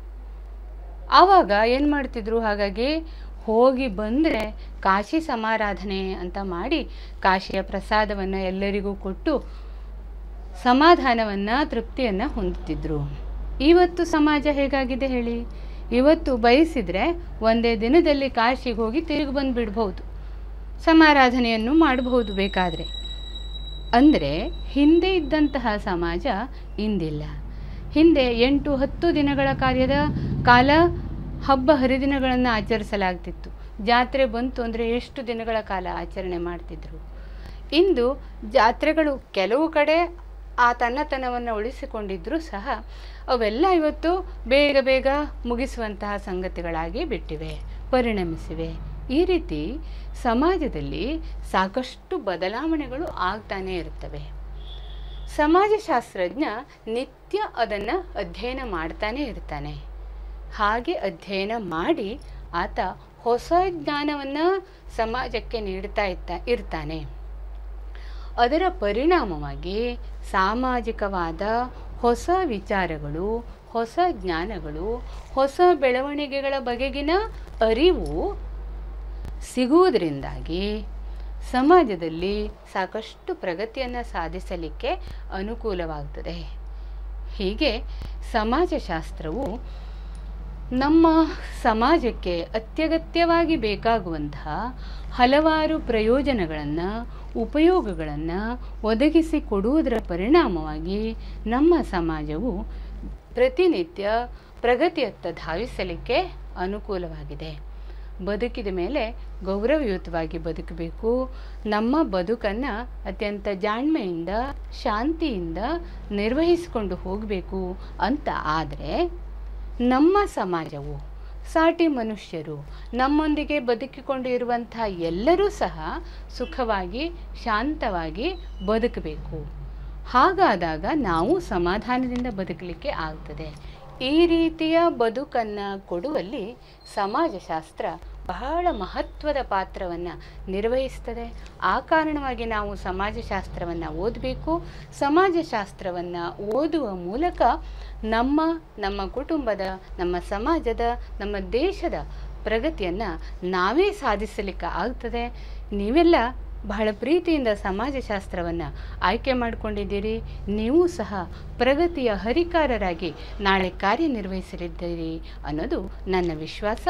ಆವಾಗ ಏನು ಮಾಡ್ತಿದ್ರು ಹಾಗಾಗಿ ಹೋಗಿ ಬಂದರೆ ಕಾಶಿ ಸಮಾರಾಧನೆ ಅಂತ ಮಾಡಿ ಕಾಶಿಯ ಪ್ರಸಾದವನ್ನು ಎಲ್ಲರಿಗೂ ಕೊಟ್ಟು ಸಮಾಧಾನವನ್ನು ತೃಪ್ತಿಯನ್ನು ಹೊಂದುತ್ತಿದ್ರು ಇವತ್ತು ಸಮಾಜ ಹೇಗಾಗಿದೆ ಹೇಳಿ ಇವತ್ತು ಬಯಸಿದರೆ ಒಂದೇ ದಿನದಲ್ಲಿ ಕಾಶಿಗೆ ಹೋಗಿ ತಿರುಗಿ ಬಂದು ಬಿಡ್ಬೋದು ಸಮಾರಾಧನೆಯನ್ನು ಮಾಡಬಹುದು ಬೇಕಾದರೆ ಅಂದರೆ ಹಿಂದೆ ಇದ್ದಂತಹ ಸಮಾಜ ಇಂದಿಲ್ಲ ಹಿಂದೆ ಎಂಟು ಹತ್ತು ದಿನಗಳ ಕಾರ್ಯದ ಕಾಲ ಹಬ್ಬ ಹರಿದಿನಗಳನ್ನು ಆಚರಿಸಲಾಗ್ತಿತ್ತು ಜಾತ್ರೆ ಬಂತು ಅಂದರೆ ಎಷ್ಟು ದಿನಗಳ ಕಾಲ ಆಚರಣೆ ಮಾಡ್ತಿದ್ರು ಇಂದು ಜಾತ್ರೆಗಳು ಕೆಲವು ಕಡೆ ಆ ತನ್ನತನವನ್ನು ಉಳಿಸಿಕೊಂಡಿದ್ದರೂ ಸಹ ಅವೆಲ್ಲ ಇವತ್ತು ಬೇಗ ಬೇಗ ಮುಗಿಸುವಂತಹ ಸಂಗತಿಗಳಾಗಿ ಬಿಟ್ಟಿವೆ ಪರಿಣಮಿಸಿವೆ ಈ ರೀತಿ ಸಮಾಜದಲ್ಲಿ ಸಾಕಷ್ಟು ಬದಲಾವಣೆಗಳು ಆಗ್ತಾನೇ ಇರ್ತವೆ ಸಮಾಜಶಾಸ್ತ್ರಜ್ಞ ನಿತ್ಯ ಅದನ್ನು ಅಧ್ಯಯನ ಮಾಡ್ತಾನೆ ಇರ್ತಾನೆ ಹಾಗೆ ಅಧ್ಯಯನ ಮಾಡಿ ಆತ ಹೊಸ ಜ್ಞಾನವನ್ನು ಸಮಾಜಕ್ಕೆ ನೀಡ್ತಾ ಇರ್ತಾ ಇರ್ತಾನೆ ಅದರ ಪರಿಣಾಮವಾಗಿ ಸಾಮಾಜಿಕವಾದ ಹೊಸ ವಿಚಾರಗಳು ಹೊಸ ಜ್ಞಾನಗಳು ಹೊಸ ಬೆಳವಣಿಗೆಗಳ ಬಗೆಗಿನ ಅರಿವು ಸಿಗುವುದರಿಂದಾಗಿ ಸಮಾಜದಲ್ಲಿ ಸಾಕಷ್ಟು ಪ್ರಗತಿಯನ್ನು ಸಾಧಿಸಲಿಕ್ಕೆ ಅನುಕೂಲವಾಗ್ತದೆ ಹೀಗೆ ಸಮಾಜಶಾಸ್ತ್ರವು ನಮ್ಮ ಸಮಾಜಕ್ಕೆ ಅತ್ಯಗತ್ಯವಾಗಿ ಬೇಕಾಗುವಂತಹ ಹಲವಾರು ಪ್ರಯೋಜನಗಳನ್ನು ಉಪಯೋಗಗಳನ್ನು ಒದಗಿಸಿ ಕೊಡುವುದರ ಪರಿಣಾಮವಾಗಿ ನಮ್ಮ ಸಮಾಜವು ಪ್ರತಿನಿತ್ಯ ಪ್ರಗತಿಯತ್ತ ಧಾವಿಸಲಿಕ್ಕೆ ಅನುಕೂಲವಾಗಿದೆ ಬದುಕಿದ ಮೇಲೆ ಗೌರವಯುತವಾಗಿ ಬದುಕಬೇಕು ನಮ್ಮ ಬದುಕನ್ನು ಅತ್ಯಂತ ಜಾಣ್ಮೆಯಿಂದ ಶಾಂತಿಯಿಂದ ನಿರ್ವಹಿಸಿಕೊಂಡು ಹೋಗಬೇಕು ಅಂತ ಆದರೆ ನಮ್ಮ ಸಮಾಜವು ಸಾಟಿ ಮನುಷ್ಯರು ನಮ್ಮೊಂದಿಗೆ ಬದುಕಿಕೊಂಡು ಇರುವಂಥ ಎಲ್ಲರೂ ಸಹ ಸುಖವಾಗಿ ಶಾಂತವಾಗಿ ಬದುಕಬೇಕು ಹಾಗಾದಾಗ ನಾವು ಸಮಾಧಾನದಿಂದ ಬದುಕಲಿಕ್ಕೆ ಆಗ್ತದೆ ಈ ರೀತಿಯ ಬದುಕನ್ನು ಕೊಡುವಲ್ಲಿ ಸಮಾಜಶಾಸ್ತ್ರ ಬಹಳ ಮಹತ್ವದ ಪಾತ್ರವನ್ನು ನಿರ್ವಹಿಸ್ತದೆ ಆ ಕಾರಣವಾಗಿ ನಾವು ಸಮಾಜಶಾಸ್ತ್ರವನ್ನು ಓದಬೇಕು ಸಮಾಜಶಾಸ್ತ್ರವನ್ನು ಓದುವ ಮೂಲಕ ನಮ್ಮ ನಮ್ಮ ಕುಟುಂಬದ ನಮ್ಮ ಸಮಾಜದ ನಮ್ಮ ದೇಶದ ಪ್ರಗತಿಯನ್ನು ನಾವೇ ಸಾಧಿಸಲಿಕ್ಕೆ ಆಗ್ತದೆ ನೀವೆಲ್ಲ ಬಹಳ ಪ್ರೀತಿಯಿಂದ ಸಮಾಜಶಾಸ್ತ್ರವನ್ನು ಆಯ್ಕೆ ಮಾಡಿಕೊಂಡಿದ್ದೀರಿ ನೀವು ಸಹ ಪ್ರಗತಿಯ ಹರಿಕಾರರಾಗಿ ನಾಳೆ ಕಾರ್ಯನಿರ್ವಹಿಸಲಿದ್ದೀರಿ ಅನ್ನೋದು ನನ್ನ ವಿಶ್ವಾಸ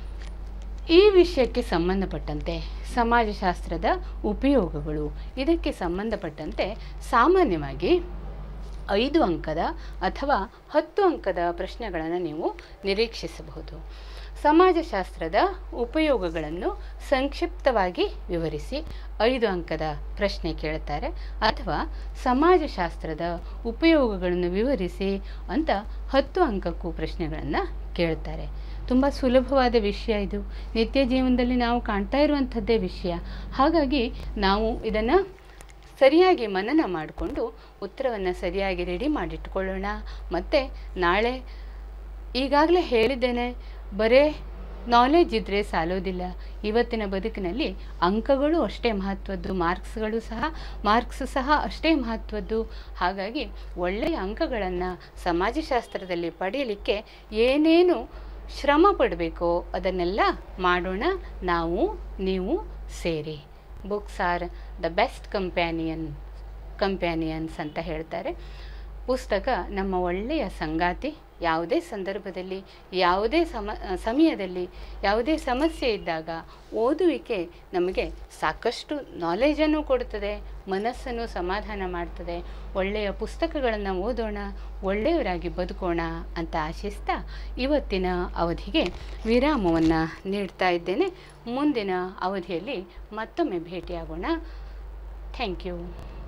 ಈ ವಿಷಯಕ್ಕೆ ಸಂಬಂಧಪಟ್ಟಂತೆ ಸಮಾಜಶಾಸ್ತ್ರದ ಉಪಯೋಗಗಳು ಇದಕ್ಕೆ ಸಂಬಂಧಪಟ್ಟಂತೆ ಸಾಮಾನ್ಯವಾಗಿ ಐದು ಅಂಕದ ಅಥವಾ ಹತ್ತು ಅಂಕದ ಪ್ರಶ್ನೆಗಳನ್ನು ನೀವು ನಿರೀಕ್ಷಿಸಬಹುದು ಸಮಾಜಶಾಸ್ತ್ರದ ಉಪಯೋಗಗಳನ್ನು ಸಂಕ್ಷಿಪ್ತವಾಗಿ ವಿವರಿಸಿ ಐದು ಅಂಕದ ಪ್ರಶ್ನೆ ಕೇಳ್ತಾರೆ ಅಥವಾ ಸಮಾಜಶಾಸ್ತ್ರದ ಉಪಯೋಗಗಳನ್ನು ವಿವರಿಸಿ ಅಂತ ಹತ್ತು ಅಂಕಕ್ಕೂ ಪ್ರಶ್ನೆಗಳನ್ನು ಕೇಳ್ತಾರೆ ತುಂಬ ಸುಲಭವಾದ ವಿಷಯ ಇದು ನಿತ್ಯ ಜೀವನದಲ್ಲಿ ನಾವು ಕಾಣ್ತಾ ಇರುವಂಥದ್ದೇ ವಿಷಯ ಹಾಗಾಗಿ ನಾವು ಇದನ್ನು ಸರಿಯಾಗಿ ಮನನ ಮಾಡಿಕೊಂಡು ಉತ್ತರವನ್ನು ಸರಿಯಾಗಿ ರೆಡಿ ಮಾಡಿಟ್ಕೊಳ್ಳೋಣ ಮತ್ತು ನಾಳೆ ಈಗಾಗಲೇ ಹೇಳಿದ್ದೇನೆ ಬರೇ ನಾಲೆಜ್ ಇದ್ದರೆ ಸಾಲೋದಿಲ್ಲ ಇವತ್ತಿನ ಬದುಕಿನಲ್ಲಿ ಅಂಕಗಳು ಅಷ್ಟೇ ಮಹತ್ವದ್ದು ಮಾರ್ಕ್ಸ್ಗಳು ಸಹ ಮಾರ್ಕ್ಸ್ ಸಹ ಅಷ್ಟೇ ಮಹತ್ವದ್ದು ಹಾಗಾಗಿ ಒಳ್ಳೆಯ ಅಂಕಗಳನ್ನು ಸಮಾಜಶಾಸ್ತ್ರದಲ್ಲಿ ಪಡೆಯಲಿಕ್ಕೆ ಏನೇನು ಶ್ರಮ ಪಡಬೇಕೋ ಅದನ್ನೆಲ್ಲ ಮಾಡೋಣ ನಾವು ನೀವು ಸೇರಿ books are the best companion companions ಅಂತ ಹೇಳ್ತಾರೆ ಪುಸ್ತಕ ನಮ್ಮ ಒಳ್ಳೆಯ ಸಂಗಾತಿ ಯಾವುದೇ ಸಂದರ್ಭದಲ್ಲಿ ಯಾವುದೇ ಸಮ ಸಮಯದಲ್ಲಿ ಯಾವುದೇ ಸಮಸ್ಯೆ ಇದ್ದಾಗ ಓದುವಿಕೆ ನಮಗೆ ಸಾಕಷ್ಟು ನಾಲೆಜನ್ನು ಕೊಡುತ್ತದೆ ಮನಸ್ಸನ್ನು ಸಮಾಧಾನ ಮಾಡ್ತದೆ ಒಳ್ಳೆಯ ಪುಸ್ತಕಗಳನ್ನು ಓದೋಣ ಒಳ್ಳೆಯವರಾಗಿ ಬದುಕೋಣ ಅಂತ ಆಶಿಸ್ತಾ ಇವತ್ತಿನ ಅವಧಿಗೆ ವಿರಾಮವನ್ನು ನೀಡ್ತಾ ಇದ್ದೇನೆ ಮುಂದಿನ ಅವಧಿಯಲ್ಲಿ ಮತ್ತೊಮ್ಮೆ ಭೇಟಿಯಾಗೋಣ ಥ್ಯಾಂಕ್ ಯು